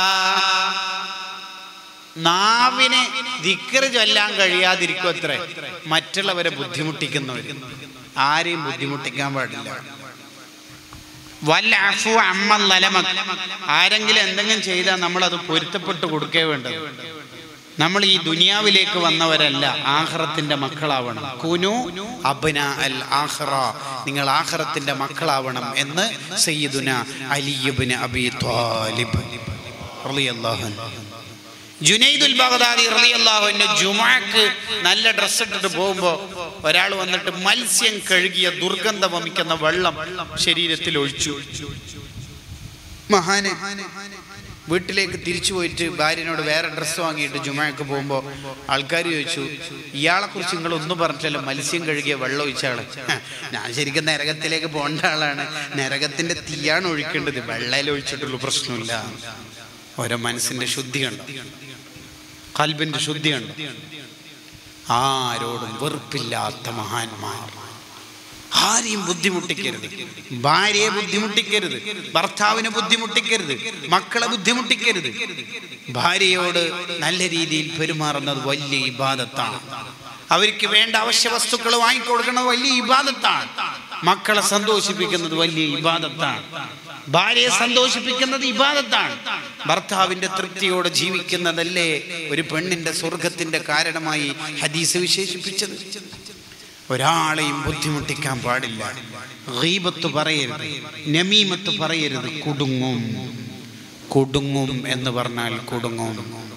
നാവിനെ ദിക്കറ് ചൊല്ലാൻ കഴിയാതിരിക്കും അത്രേ മറ്റുള്ളവരെ ബുദ്ധിമുട്ടിക്കുന്നവർ ആരെയും ബുദ്ധിമുട്ടിക്കാൻ പാടില്ല വല്ല അഫു അമ്മ ലലമക് ആരെങ്കിലും എന്തെങ്കിലും ചെയ്താൽ നമ്മൾ അത് പൊരുത്തപ്പെട്ട് കൊടുക്കേ വേണ്ടത് നമ്മൾ ഈ ദുനിയാവിലേക്ക് വന്നവരല്ല ആഹ്റത്തിന്റെ മക്കളാവണം കുനു അബ്ന അൽ ആഹ്റ നിങ്ങൾ ആഹ്റത്തിന്റെ മക്കളാവണം എന്ന് സയ്യിദുന അലിയുബിന് അബി ത്വാലിബ് റളിയല്ലാഹു അൻഹു ജുനൈദുൽ ബഗ്ദാദി റളിയല്ലാഹുവിന്റെ ജുമാക്ക് നല്ല ഡ്രസ്സ് ഇട്ടിട്ട് പോകുമ്പോൾ ഒരാൾ വന്നിട്ട് മത്സ്യം കഴുകിയ ദുർഗന്ധം വമിക്കുന്ന വെള്ളം ശരീരത്തിൽ ഒഴിച്ചു മഹാന് വീട്ടിലേക്ക് തിരിച്ചു പോയിട്ട് ഭാര്യനോട് വേറെ ഡ്രസ്സ് വാങ്ങിയിട്ട് ജുമാക്ക് പോകുമ്പോൾ ആൾക്കാർ ചോദിച്ചു ഇയാളെ കുറിച്ച് നിങ്ങൾ ഒന്നും പറഞ്ഞില്ലല്ലോ മത്സ്യം കഴുകിയ വെള്ളം ഒഴിച്ച ആള് ഞാൻ ശരിക്കും നരകത്തിലേക്ക് പോകേണ്ട ആളാണ് നരകത്തിന്റെ തീയാണ് ഒഴിക്കേണ്ടത് വെള്ളയിൽ ഒഴിച്ചിട്ടുള്ള പ്രശ്നമില്ല ഓരോ മനസ്സിന്റെ ശുദ്ധി കണ്ടോ കൽബിന്റെ ശുദ്ധി കണ്ടോ ആരോടും വെറുപ്പില്ലാത്ത മഹാന്മാർ ആരെയും ബുദ്ധിമുട്ടിക്കരുത് ഭാര്യയെ ബുദ്ധിമുട്ടിക്കരുത് ഭർത്താവിനെ ബുദ്ധിമുട്ടിക്കരുത് മക്കളെ ബുദ്ധിമുട്ടിക്കരുത് ഭാര്യയോട് നല്ല രീതിയിൽ പെരുമാറുന്നത് വലിയ ഇബാദത്താണ് അവർക്ക് വേണ്ട അവശ്യ വസ്തുക്കൾ വാങ്ങിക്കൊടുക്കുന്നത് വലിയ ഇബാദത്താണ് മക്കളെ സന്തോഷിപ്പിക്കുന്നത് വലിയ ഇബാദത്താണ് ഭാര്യയെ സന്തോഷിപ്പിക്കുന്നത് ഇബാദത്താണ് ഭർത്താവിന്റെ തൃപ്തിയോടെ ജീവിക്കുന്നതല്ലേ ഒരു പെണ്ണിന്റെ സ്വർഗത്തിന്റെ കാരണമായി ഹദീസ് വിശേഷിപ്പിച്ചത് ഒരാളെയും ബുദ്ധിമുട്ടിക്കാൻ പാടില്ല ഗീബത്ത് പറയരുത് നമീമത്ത് പറയരുത് കുടുങ്ങും കുടുങ്ങും എന്ന് പറഞ്ഞാൽ കുടുങ്ങും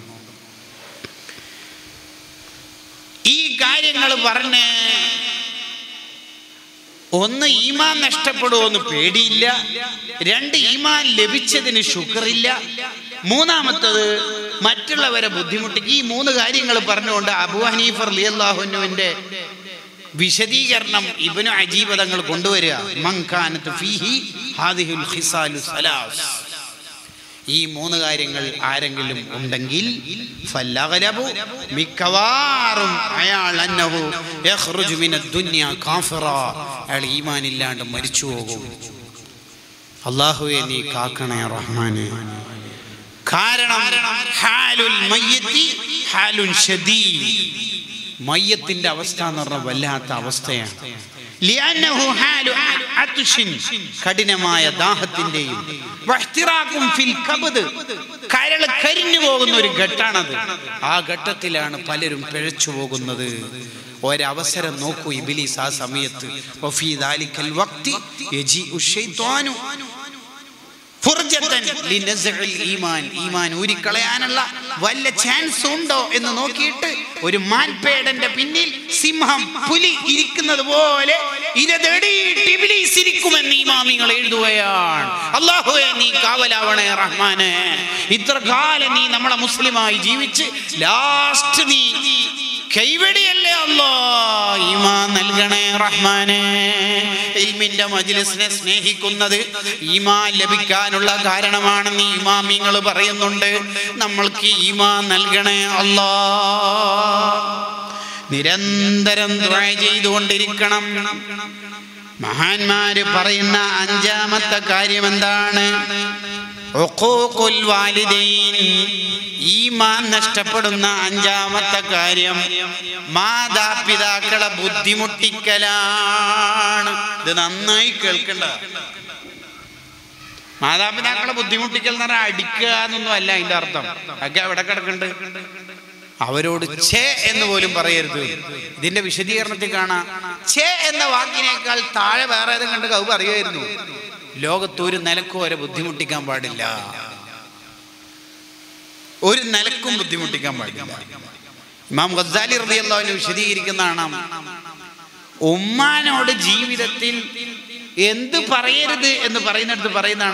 ഈ കാര്യങ്ങൾ പറഞ്ഞ് ഒന്ന് ഈമാൻ നഷ്ടപ്പെടുമോന്ന് പേടിയില്ല രണ്ട് ഈമാൻ ലഭിച്ചതിന് ഷുഗറില്ല മൂന്നാമത്തത് മറ്റുള്ളവരെ ബുദ്ധിമുട്ടിക്ക് ഈ മൂന്ന് കാര്യങ്ങൾ പറഞ്ഞുകൊണ്ട് അബു ഹനീഫർ ലിയല്ലാഹുനുവിന്റെ വിശദീകരണം ഇബനു അജീബ് തങ്ങൾ കൊണ്ടുവരിക മങ്കാനത്ത് ഫീഹി ഹാദിഹുൽ ഖിസാലു സലാസ് ഈ മൂന്ന് കാര്യങ്ങൾ ആരെങ്കിലും ഉണ്ടെങ്കിൽ ഫല്ലഗലബു മിക്കവാറും അയാൾ അന്നഹു യഖ്റുജു മിനദ് ദുനിയ കാഫിറ അയാൾ ഈമാൻ ഇല്ലാണ്ട് മരിച്ചു പോകും അല്ലാഹുവേ നീ കാക്കണേ റഹ്മാനെ കാരണം ഹാലുൽ മയ്യത്തി ഹാലുൻ ഷദീദ് മയ്യത്തിന്റെ അവസ്ഥ എന്ന് പറഞ്ഞാൽ വല്ലാത്ത അവസ്ഥയാണ് ലിഅന്നഹു ഹാലു അത്ഷിൻ കഠിനമായ ദാഹത്തിന്റെയും വഹ്തിറാഖും ഫിൽ കബദ് കരൾ കരിഞ്ഞു പോകുന്ന ഒരു ഘട്ടാണത് ആ ഘട്ടത്തിലാണ് പലരും പിഴച്ചു പോകുന്നത് ഒരവസരം നോക്കൂ ഇബിലീസ് ആ സമയത്ത് വഫീ ദാലിക്കൽ വക്തി യജീഉ ശൈത്വാനു ഫുർജത്തൻ ലിനസ്ഇൽ ഈമാൻ ഈമാൻ ഊരിക്കളയാനുള്ള വല്ല ചാൻസ് ഉണ്ടോ എന്ന് നോക്കിയിട്ട് ഒരു മാൻപേടന്റെ പിന്നിൽ സിംഹം പുലി ഇരിക്കുന്നത് പോലെ ഇരതെടിയിട്ട് ഇബ്ലീസ് ഇരിക്കുമെന്ന് ഇമാമിങ്ങൾ എഴുതുകയാണ് അള്ളാഹുവേ നീ കാവലാവണേ റഹ്മാനെ ഇത്ര കാലം നീ നമ്മളെ മുസ്ലിമായി ജീവിച്ച് ലാസ്റ്റ് നീ കൈവടിയല്ലേ അല്ലോ ഈമാൻ നൽകണേ റഹ്മാനെ ഇൽമിന്റെ മജ്ലിസിനെ സ്നേഹിക്കുന്നത് ഈമാൻ ലഭിക്കാനുള്ള കാരണമാണെന്ന് ഇമാമിങ്ങൾ പറയുന്നുണ്ട് നമ്മൾക്ക് ഈമാൻ നൽകണേ അല്ലോ നിരന്തരം ദുആ ചെയ്തുകൊണ്ടിരിക്കണം മഹാന്മാര് പറയുന്ന അഞ്ചാമത്തെ കാര്യം എന്താണ് ഉഖൂഖുൽ വാലിദൈൻ ഈമാൻ നഷ്ടപ്പെടുന്ന അഞ്ചാമത്തെ കാര്യം മാതാപിതാക്കളെ ബുദ്ധിമുട്ടിക്കലാണ് ഇത് നന്നായി കേൾക്കണ്ട മാതാപിതാക്കളെ ബുദ്ധിമുട്ടിക്കൽ എന്ന് പറഞ്ഞാൽ അടിക്കുക എന്നൊന്നും അല്ല അതിന്റെ അർത്ഥം ഒക്കെ എവിടെ കിടക്കുന്നുണ്ട് അവരോട് ഛേ എന്ന് പോലും പറയരുത് ഇതിന്റെ വിശദീകരണത്തിൽ കാണാം ഛേ എന്ന വാക്കിനേക്കാൾ താഴെ വേറെ ഏതും കണ്ട് കവ് പറയുമായിരുന്നു ലോകത്ത് ഒരു നിലക്കും അവരെ ബുദ്ധിമുട്ടിക്കാൻ പാടില്ല ഒരു നിലക്കും ബുദ്ധിമുട്ടിക്കാൻ പാടില്ല ഇമാം ഗസാലി റളിയല്ലാഹു വിശദീകരിക്കുന്നതാണ് ഉമ്മാനോട് ജീവിതത്തിൽ എന്ത് പറയരുത് എന്ന് പറയുന്നിടത്ത് പറയുന്നതാണ്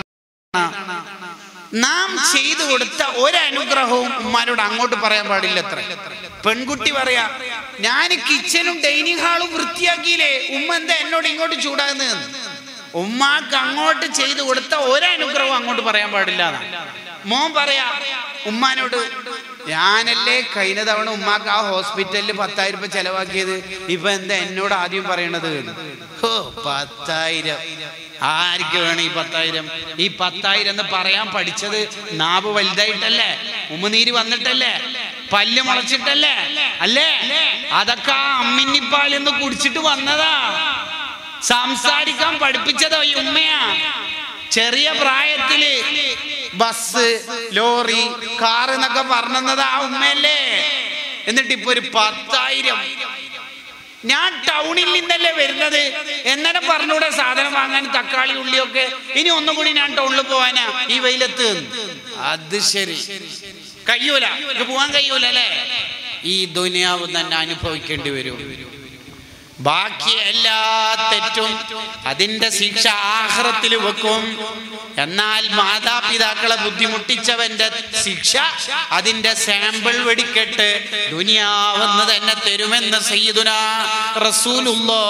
നാം ചെയ്തു കൊടുത്ത ഒരനുഗ്രഹവും ഉമ്മാനോട് അങ്ങോട്ട് പറയാൻ പാടില്ല അത്ര പെൺകുട്ടി പറയാ ഞാൻ കിച്ചനും ഡൈനിങ് ഹാളും വൃത്തിയാക്കിയില്ലേ ഉമ്മ എന്താ എന്നോട് ഇങ്ങോട്ട് ചൂടാകുന്നത് ഉമ്മാക്ക് അങ്ങോട്ട് ചെയ്തു കൊടുത്ത ഒരനുഗ്രഹവും അങ്ങോട്ട് പറയാൻ പാടില്ല എന്നാ. മോൻ പറയാ ഉമ്മാനോട് ഞാനല്ലേ കഴിഞ്ഞ തവണ ഉമ്മാക്ക് ആ ഹോസ്പിറ്റലിൽ പത്തായിരം രൂപ ചെലവാക്കിയത് ഇപ്പൊ എന്താ എന്നോട് ആദ്യം പറയണത് ഹോ പത്തായിരം ആർക്ക് വേണം ഈ പത്തായിരം ഈ പത്തായിരം എന്ന് പറയാൻ പഠിച്ചത് നാവ് വലുതായിട്ടല്ലേ ഉമ്മനീര് വന്നിട്ടല്ലേ പല്ല് മുളച്ചിട്ടല്ലേ അല്ലേ അതൊക്കെ ആ അമ്മിന്നിപ്പാൽ എന്ന് കുടിച്ചിട്ട് വന്നതാ സംസാരിക്കാൻ പഠിപ്പിച്ചതോ ഈ ഉമ്മയാ ചെറിയ പ്രായത്തില് ബസ് ലോറി കാർ എന്നൊക്കെ പറഞ്ഞത് ആ ഉമ്മയല്ലേ എന്നിട്ട് ഇപ്പൊ ഒരു പത്തായിരം ഞാൻ ടൗണിൽ നിന്നല്ലേ വരുന്നത് എന്നനെ പറഞ്ഞൂടെ സാധനം വാങ്ങാൻ തക്കാളി ഉള്ളിയൊക്കെ ഇനി ഒന്നും കൂടി ഞാൻ ടൗണിൽ പോവാനാ ഈ വെയിലത്ത് അത് ശരി കഴിയൂല ഇത് പോവാൻ കഴിയൂല അല്ലേ ഈ ദുനിയാവ് തന്നെ അനുഭവിക്കേണ്ടി വരും ബാക്കി എല്ലാ തെറ്റും അതിന്റെ ശിക്ഷ ആഹ്റത്തിൽ വെക്കും എന്നാൽ മാതാപിതാക്കളെ ബുദ്ധിമുട്ടിച്ചവന്റെ ശിക്ഷ അതിന്റെ സാമ്പിൾ വെടിക്കെട്ട് ദുനിയാവെന്ന് തന്നെ തരുമെന്ന് സയ്യിദുന റസൂലുള്ളാ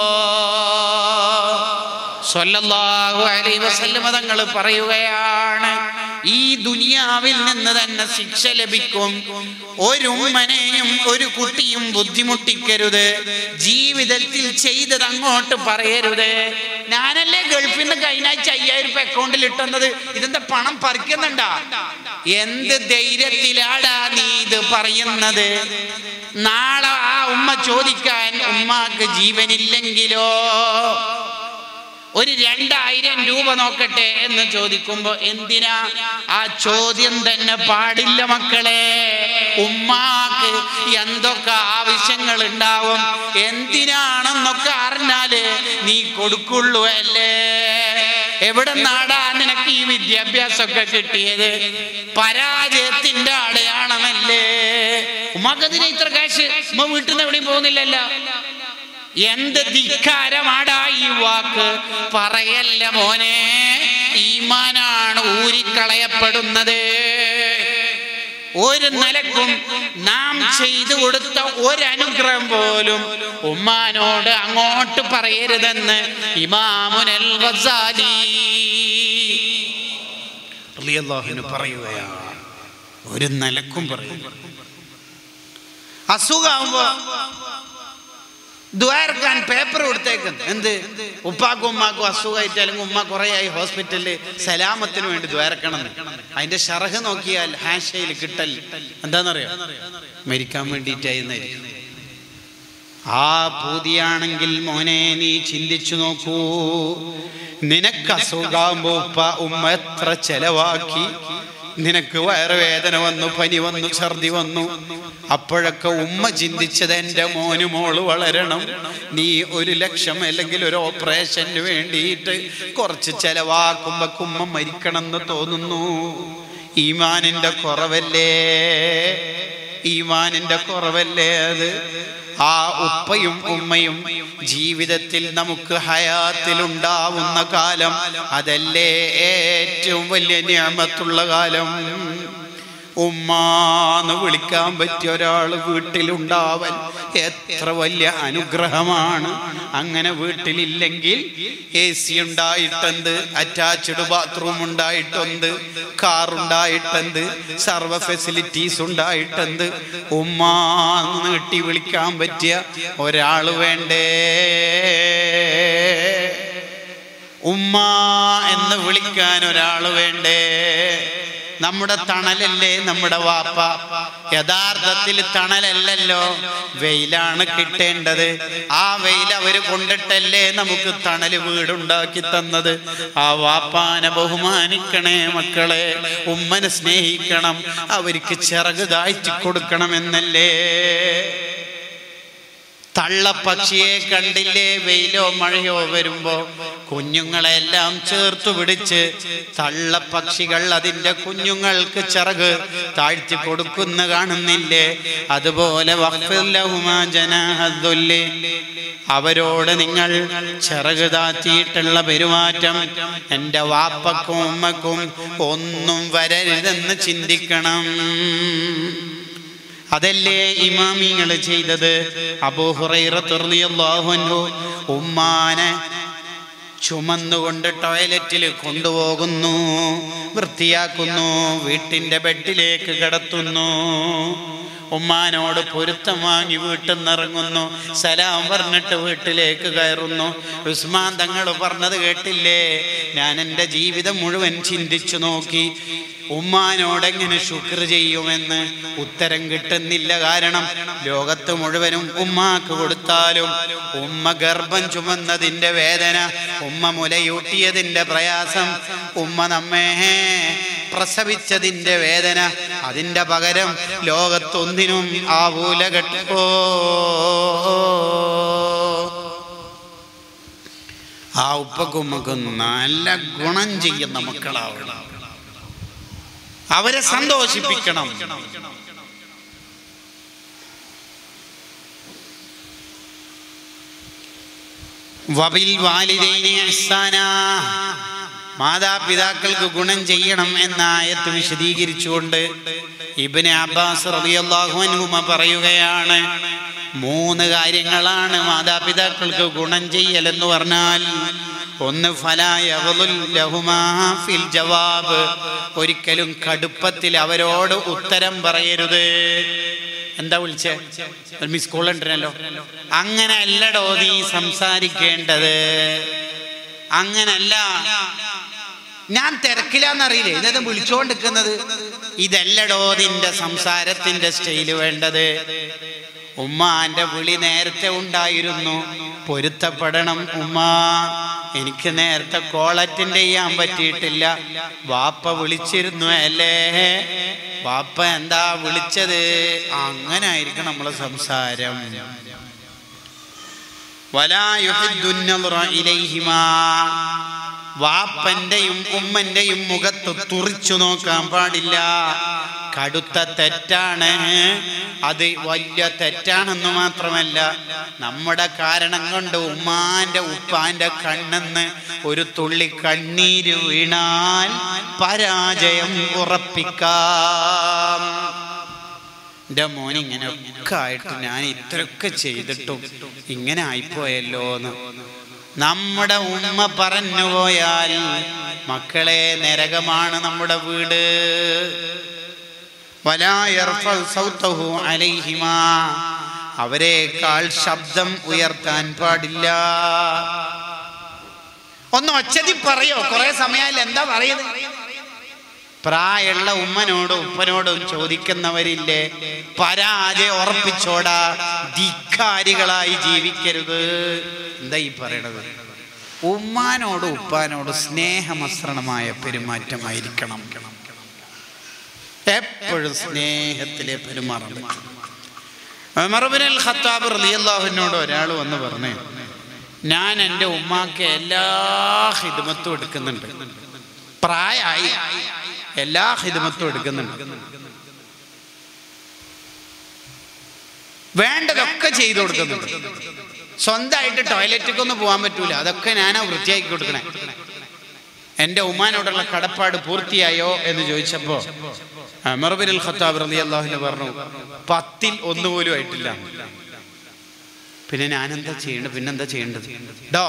സ്വല്ലല്ലാഹു അലൈഹി വസല്ലമ തങ്ങൾ പറയുകയാണ് ഈ ദുനിയാവിൽ നിന്ന് തന്നെ ശിക്ഷ ലഭിക്കും ഒരു ഉമ്മനെയും ഒരു കുട്ടിയും ബുദ്ധിമുട്ടിക്കരുത് ജീവിതത്തിൽ ചെയ്തത് അങ്ങോട്ട് പറയരുത് ഞാനല്ലേ ഗൾഫിൽ നിന്ന് കഴിഞ്ഞ ആഴ്ച അയ്യായിരം രൂപ അക്കൗണ്ടിൽ ഇട്ടുന്നത് ഇതെന്താ പണം പറിക്കുന്നുണ്ടാ എന്ത് ധൈര്യത്തിലാടാ നീ ഇത് പറയുന്നത് നാളെ ആ ഉമ്മ ചോദിക്കാൻ ഉമ്മാക്ക് ജീവനില്ലെങ്കിലോ ഒരു രണ്ടായിരം രൂപ നോക്കട്ടെ എന്ന് ചോദിക്കുമ്പോ എന്തിനാ ആ ചോദ്യം തന്നെ പാടില്ല മക്കളെ ഉമ്മാക്ക് എന്തൊക്കെ ആവശ്യങ്ങൾ ഉണ്ടാവും എന്തിനാണെന്നൊക്കെ അറിഞ്ഞാല് നീ കൊടുക്കുള്ളൂ അല്ലേ എവിടെ നാടാ നിനക്ക് ഈ വിദ്യാഭ്യാസമൊക്കെ കിട്ടിയത് പരാജയത്തിന്റെ അടയാളമല്ലേ ഉമ്മാക്കതിന് ഇത്ര കാശ് ഉമ്മ വീട്ടിൽ നിന്ന് എവിടെയും പോകുന്നില്ലല്ലോ എന്ത് ധിക്കാരമാടാ ഈ വാക്ക് പറയല്ല മോനെ ഈമാനാണ് ഊരിക്കളയപ്പെടുന്നത് ഒരു നിലക്കും നാം ചെയ്തു കൊടുത്ത ഒരനുഗ്രഹം പോലും ഉമ്മാനോട് അങ്ങോട്ട് പറയരുതെന്ന് ഇമാമുനൽ ഗസാലി റളിയല്ലാഹുവിന് പറയുകയാണ് ഒരു നിലക്കും പറയും അസുഖമാകുമ്പോ ദ്വാരക്കാൻ പേപ്പർ കൊടുത്തേക്കും എന്ത് ഉപ്പാക്കും ഉമ്മാക്കും അസുഖമായിട്ട് അല്ലെങ്കിൽ ഉമ്മ കുറേ ആയി ഹോസ്പിറ്റലിൽ സലാമത്തിന് വേണ്ടി ദ്വാരക്കണം അതിന്റെ ഷറഹ് നോക്കിയാൽ ഹാഷയിൽ കിട്ടൽ എന്താണെന്നറിയോ മരിക്കാൻ വേണ്ടിയിട്ടായിരുന്നായിരിക്കും ആ പൂതിയാണെങ്കിൽ മോനെ നീ ചിന്തിച്ചു നോക്കൂ നിനക്ക് അസുഖാകുമ്പോ ഉപ്പ ഉമ്മ എത്ര ചെലവാക്കി നിനക്ക് വയറുവേദന വന്നു പനി വന്നു ഛർദി വന്നു അപ്പോഴൊക്കെ ഉമ്മ ചിന്തിച്ചത് എൻ്റെ മോന് മോള് വളരണം നീ ഒരു ലക്ഷം അല്ലെങ്കിൽ ഒരു ഓപ്പറേഷന് വേണ്ടിയിട്ട് കുറച്ച് ചെലവാക്കുമ്പോ ഉമ്മ മരിക്കണം എന്ന് തോന്നുന്നു ഈമാനിന്റെ കുറവല്ലേ ഈമാനിന്റെ കുറവല്ലേ അത് ആ ഉപ്പയും ഉമ്മയും ജീവിതത്തിൽ നമുക്ക് ഹയാത്തിലുണ്ടാവുന്ന കാലം അതല്ലേ ഏറ്റവും വലിയ നിയമത്തുള്ള കാലം ഉമ്മാന്ന് വിളിക്കാൻ പറ്റിയ ഒരാൾ വീട്ടിലുണ്ടാവൽ എത്ര വലിയ അനുഗ്രഹമാണ് അങ്ങനെ വീട്ടിലില്ലെങ്കിൽ എ സി ഉണ്ടായിട്ടെന്ത് അറ്റാച്ച്ഡ് ബാത്റൂം ഉണ്ടായിട്ടെന്ത് കാർ ഉണ്ടായിട്ടെന്ത് സർവ ഫെസിലിറ്റീസ് ഉണ്ടായിട്ടെന്ത് ഉമ്മാന്ന് നീട്ടി വിളിക്കാൻ പറ്റിയ ഒരാൾ വേണ്ടേ ഉമ്മ എന്ന് വിളിക്കാൻ ഒരാൾ വേണ്ടേ നമ്മുടെ തണലല്ലേ നമ്മുടെ വാപ്പ യഥാർത്ഥത്തിൽ തണലല്ലല്ലോ വെയിലാണ് കിട്ടേണ്ടത് ആ വെയിൽ അവര് കൊണ്ടിട്ടല്ലേ നമുക്ക് തണല് വീടുണ്ടാക്കി തന്നത് ആ വാപ്പാനെ ബഹുമാനിക്കണേ മക്കളെ ഉമ്മനെ സ്നേഹിക്കണം അവർക്ക് ചിറക് താഴ്ത്തി കൊടുക്കണമെന്നല്ലേ തള്ളപ്പക്ഷിയെ കണ്ടില്ലേ വെയിലോ മഴയോ വരുമ്പോ കുഞ്ഞുങ്ങളെല്ലാം ചേർത്തു പിടിച്ച് തള്ളപ്പക്ഷികൾ അതിന്റെ കുഞ്ഞുങ്ങൾക്ക് ചിറക് താഴ്ത്തി കൊടുക്കുന്ന കാണുന്നില്ലേ അതുപോലെ വഖ്ഫിർലഹുമാ ജനാഹദ്ദുല്ലി. അവരോട് നിങ്ങൾ ചിറക് താത്തിയിട്ടുള്ള പെരുമാറ്റം എൻ്റെ വാപ്പക്കും ഉമ്മക്കും ഒന്നും വരരുതെന്ന് ചിന്തിക്കണം അതല്ലേ ഇമാമിങ്ങൾ ചെയ്തത് അബൂഹുറൈറു ഉമ്മാനെ ചുമന്നുകൊണ്ട് ടോയ്ലറ്റിൽ കൊണ്ടുപോകുന്നു വൃത്തിയാക്കുന്നു വീട്ടിന്റെ ബെഡിലേക്ക് കിടത്തുന്നു ഉമ്മാനോട് പൊരുത്തം വാങ്ങി വീട്ടിൽ നിന്നിറങ്ങുന്നു സലാം പറഞ്ഞിട്ട് വീട്ടിലേക്ക് കയറുന്നു ഉസ്മാൻ തങ്ങൾ പറഞ്ഞത് കേട്ടില്ലേ ഞാൻ എൻ്റെ ജീവിതം മുഴുവൻ ചിന്തിച്ചു നോക്കി ഉമ്മാനോട് എങ്ങനെ ശുക്ർ ചെയ്യുമെന്ന് ഉത്തരം കിട്ടുന്നില്ല കാരണം ലോകത്ത് മുഴുവനും ഉമ്മാക്ക് കൊടുത്താലും ഉമ്മ ഗർഭം ചുമന്നതിന്റെ വേദന ഉമ്മ മുലയൂട്ടിയതിന്റെ പ്രയാസം ഉമ്മ നമ്മെ പ്രസവിച്ചതിന്റെ വേദന അതിന്റെ പകരം ലോകത്തൊന്നിനും ആവൂല കെട്ടോ ആ ഉപ്പക്കുമ്മക്കും നല്ല ഗുണം ചെയ്യുന്ന മക്കളാവണം അവരെ സന്തോഷിപ്പിക്കണം വബിൽ വാലിദൈനി ഇഹ്സാനാ മാതാപിതാക്കൾക്ക് ഗുണം ചെയ്യണം എന്ന ആയത്ത് വിശദീകരിച്ചുകൊണ്ട് ഇബ്നെ അബ്ബാസ് റളിയല്ലാഹു അൻഹുമ പറയുകയാണ് മൂന്ന് കാര്യങ്ങളാണ് മാതാപിതാക്കൾക്ക് ഗുണം ചെയ്യൽ എന്ന് പറഞ്ഞാൽ ഒന്ന് ഫലായവളുൽ ലഹുമാ ഫിൽ ജവാബ് ഒരിക്കലും കടുപ്പത്തിൽ അവരോട് ഉത്തരം പറയരുത് എന്താ വിളിച്ചേ ഒരു മിസ് കോൾ ഉണ്ടല്ലോ അങ്ങനെ അല്ലടോ നീ സംസാരിക്കേണ്ടത് അങ്ങനല്ല ഞാൻ തിരക്കിലാന്നറിയില്ലേ ഇന്നത് വിളിച്ചോണ്ടിരിക്കുന്നത് ഇതല്ലടോ നിന്റെ സംസാരത്തിന്റെ സ്റ്റൈല് വേണ്ടത് ഉമ്മാന്റെ വിളി നേരത്തെ ഉണ്ടായിരുന്നു പൊരുത്തപ്പെടണം ഉമ്മ എനിക്ക് നേരത്തെ കോൾ അറ്റൻഡ് ചെയ്യാൻ പറ്റിയിട്ടില്ല വാപ്പ വിളിച്ചിരുന്നു അല്ലേ വാപ്പ എന്താ വിളിച്ചത് അങ്ങനെ ആയിരിക്കണം നമ്മളെ സംസാരം വലാ യുഹിദ്ദുന്നദ്റ ഇലൈഹിമാ വാപ്പന്റെയും ഉമ്മന്റെയും മുഖത്ത് തുറിച്ചു നോക്കാൻ പാടില്ല കടുത്ത തെറ്റാണ് അത് വലിയ തെറ്റാണെന്ന് മാത്രമല്ല നമ്മുടെ കാരണം കൊണ്ട് ഉമ്മാന്റെ ഉപ്പാന്റെ കണ്ണെന്ന് ഒരു തുള്ളി കണ്ണീര് വീണാൽ പരാജയം ഉറപ്പിക്കാം എൻ്റെ മോൻ ഇങ്ങനെ ഒക്കെ ആയിട്ട് ഞാൻ ഇത്രയൊക്കെ ചെയ്തിട്ടും ഇങ്ങനെ ആയിപ്പോയല്ലോ എന്ന് നമ്മുടെ ഉമ്മ പറഞ്ഞു പോയാൽ മക്കളെ നരകമാണ് നമ്മുടെ വീട് വലാ യർഫഉ സൗതഹു അലൈഹിമാ അവരെക്കാൾ ശബ്ദം ഉയർത്താൻ പാടില്ല ഒന്ന് ഒച്ചതി പറയോ കുറെ സമയമായില്ല എന്താ പറയുന്നത് പ്രായമുള്ള ഉമ്മനോടും ഉപ്പനോടും ചോദിക്കുന്നവരില്ലേ പരാജയം ഉറപ്പിച്ചോടാ ധിക്കാരികളായി ജീവിക്കരുത് എന്താ ഈ പറയണത് ഉമ്മാനോട് ഉപ്പാനോട് സ്നേഹമസൃണമായ പെരുമാറ്റമായിരിക്കണം എപ്പോഴും സ്നേഹത്തിലെ പെരുമാറാൻ പറ്റും ഉമർബിൻ ഖത്താബ് റളിയല്ലാഹുവിനോട് ഒരാൾ വന്ന് പറഞ്ഞു ഞാൻ എൻ്റെ ഉമ്മാക്ക് എല്ലാ ഹിദ്മത്തും എടുക്കുന്നുണ്ട് പ്രായമായി എല്ലാ ഹിദ്മത്തും എടുക്കുന്നുണ്ട് വേണ്ടതൊക്കെ ചെയ്തു കൊടുക്കുന്നുണ്ട് സ്വന്തമായിട്ട് ടോയ്ലറ്റിലേക്ക് ഒന്നും പോകാൻ പറ്റൂല അതൊക്കെ ഞാനാ വൃത്തിയാക്കി കൊടുക്കണേ എൻ്റെ ഉമ്മാനോടുള്ള കടപ്പാട് പൂർത്തിയായോ എന്ന് ചോദിച്ചപ്പോ അമർബിൻ ഖത്താബ് റലി അള്ളാഹുവിന് പറഞ്ഞു പത്തിൽ ഒന്നുപോലും ആയിട്ടില്ല പിന്നെ ഞാനെന്താ ചെയ്യേണ്ടത് പിന്നെന്താ ചെയ്യേണ്ടത് ഡോ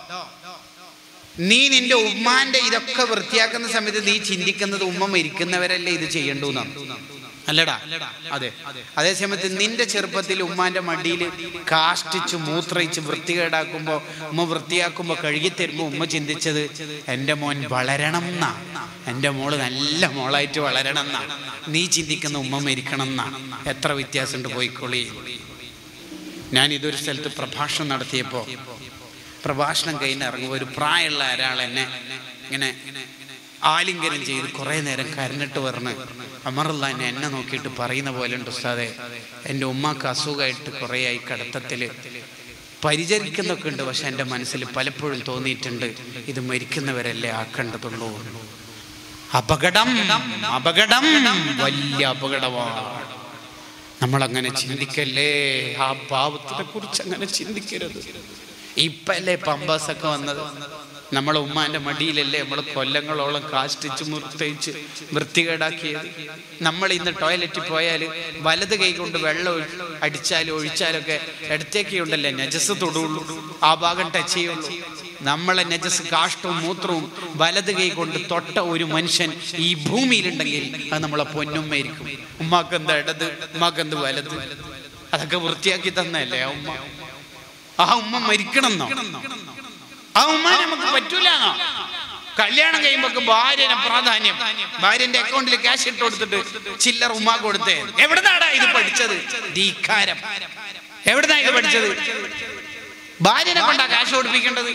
നീ നിന്റെ ഉമ്മാന്റെ ഇതൊക്കെ വൃത്തിയാക്കുന്ന സമയത്ത് നീ ചിന്തിക്കുന്നത് ഉമ്മ മരിക്കുന്നവരല്ലേ ഇത് ചെയ്യണ്ടെന്നാണ് അല്ലടാ അതെ അതേ സമയത്ത് നിന്റെ ചെറുപ്പത്തിൽ ഉമ്മാന്റെ മടിയിൽ കാഷ്ടിച്ച് മൂത്രയിച്ച് വൃത്തികേടാക്കുമ്പോ ഉമ്മ വൃത്തിയാക്കുമ്പോ കഴുകി തരുമ്പോ ഉമ്മ ചിന്തിച്ചത് എൻ്റെ മോൻ വളരണം എന്നാ എൻ്റെ മോള് നല്ല മോളായിട്ട് വളരണം എന്നാ നീ ചിന്തിക്കുന്ന ഉമ്മ മരിക്കണം എന്നാ എത്ര വ്യത്യാസമുണ്ട് പോയിക്കോളി ഞാൻ ഇതൊരു സ്ഥലത്ത് പ്രഭാഷണം നടത്തിയപ്പോൾ പ്രഭാഷണം കഴിഞ്ഞ് ഇറങ്ങുമ്പോൾ ഒരു പ്രായമുള്ള ഒരാൾ എന്നെ ഇങ്ങനെ ആലിംഗനം ചെയ്ത് കുറേ നേരം കരഞ്ഞിട്ട് പറഞ്ഞ് അമറുള്ള എന്നെ എന്നെ നോക്കിയിട്ട് പറയുന്ന പോലെ ഉണ്ട് ഉസ്താദെ എൻ്റെ ഉമ്മാക്ക് അസുഖമായിട്ട് കുറേ ആയി കിടത്തത്തിൽ പരിചരിക്കുന്നൊക്കെ ഉണ്ട് പക്ഷെ എൻ്റെ മനസ്സിൽ പലപ്പോഴും തോന്നിയിട്ടുണ്ട് ഇത് മരിക്കുന്നവരല്ലേ ആക്കേണ്ടതുള്ളൂ അപകടം അപകടം വലിയ അപകടമാണ് നമ്മളങ്ങനെ ചിന്തിക്കല്ലേ ആ പാവത്തിനെ കുറിച്ച് അങ്ങനെ ചിന്തിക്കരുത് ഇപ്പല്ലേ പമ്പാസ് ഒക്കെ വന്നത് നമ്മളെ ഉമ്മാന്റെ മടിയിലല്ലേ നമ്മൾ കൊല്ലങ്ങളോളം കാഷ്ടിച്ച് മുർത്തയിച്ച് വൃത്തികേടാക്കിയത് നമ്മൾ ഇന്ന് ടോയ്ലറ്റിൽ പോയാൽ വലത് കൈ കൊണ്ട് വെള്ളം ഒഴി- അടിച്ചാലും ഒഴിച്ചാലൊക്കെ ഇടത്തേക്ക് ഉണ്ടല്ലേ നജസ് തൊടുള്ളൂ ആ ഭാഗം ടച്ച് ചെയ്യുള്ളൂ നമ്മളെ നജസ് കാഷ്ടവും മൂത്രവും വലത് കൈ കൊണ്ട് തൊട്ട ഒരു മനുഷ്യൻ ഈ ഭൂമിയിലുണ്ടെങ്കിൽ അത് നമ്മളെ പൊന്നുമ്മയായിരിക്കും ഉമ്മാക്ക് എന്താ ഇടത് ഉമ്മാക്ക് എന്ത് വലത് അതൊക്കെ വൃത്തിയാക്കി തന്നല്ലേ ആ ഉമ്മ ആ ഉമ്മ മരിക്കണമെന്നോ ആ ഉമ്മ നമുക്ക് പറ്റൂലെന്നോ കല്യാണം കഴിയുമ്പോ ഭാര്യനെ പ്രാധാന്യം ഭാര്യന്റെ അക്കൗണ്ടിൽ ക്യാഷ് ഇട്ട് കൊടുത്തിട്ട് ചില്ലർ ഉമ്മ കൊടുത്തേ എവിടുന്നാടാ ഇത് പഠിച്ചത് ധീക്കാരം എവിടുന്നാ ഇത് പഠിച്ചത് ഭാര്യനെ കൊണ്ടാ ക്യാഷ് കൊടുപ്പിക്കേണ്ടത്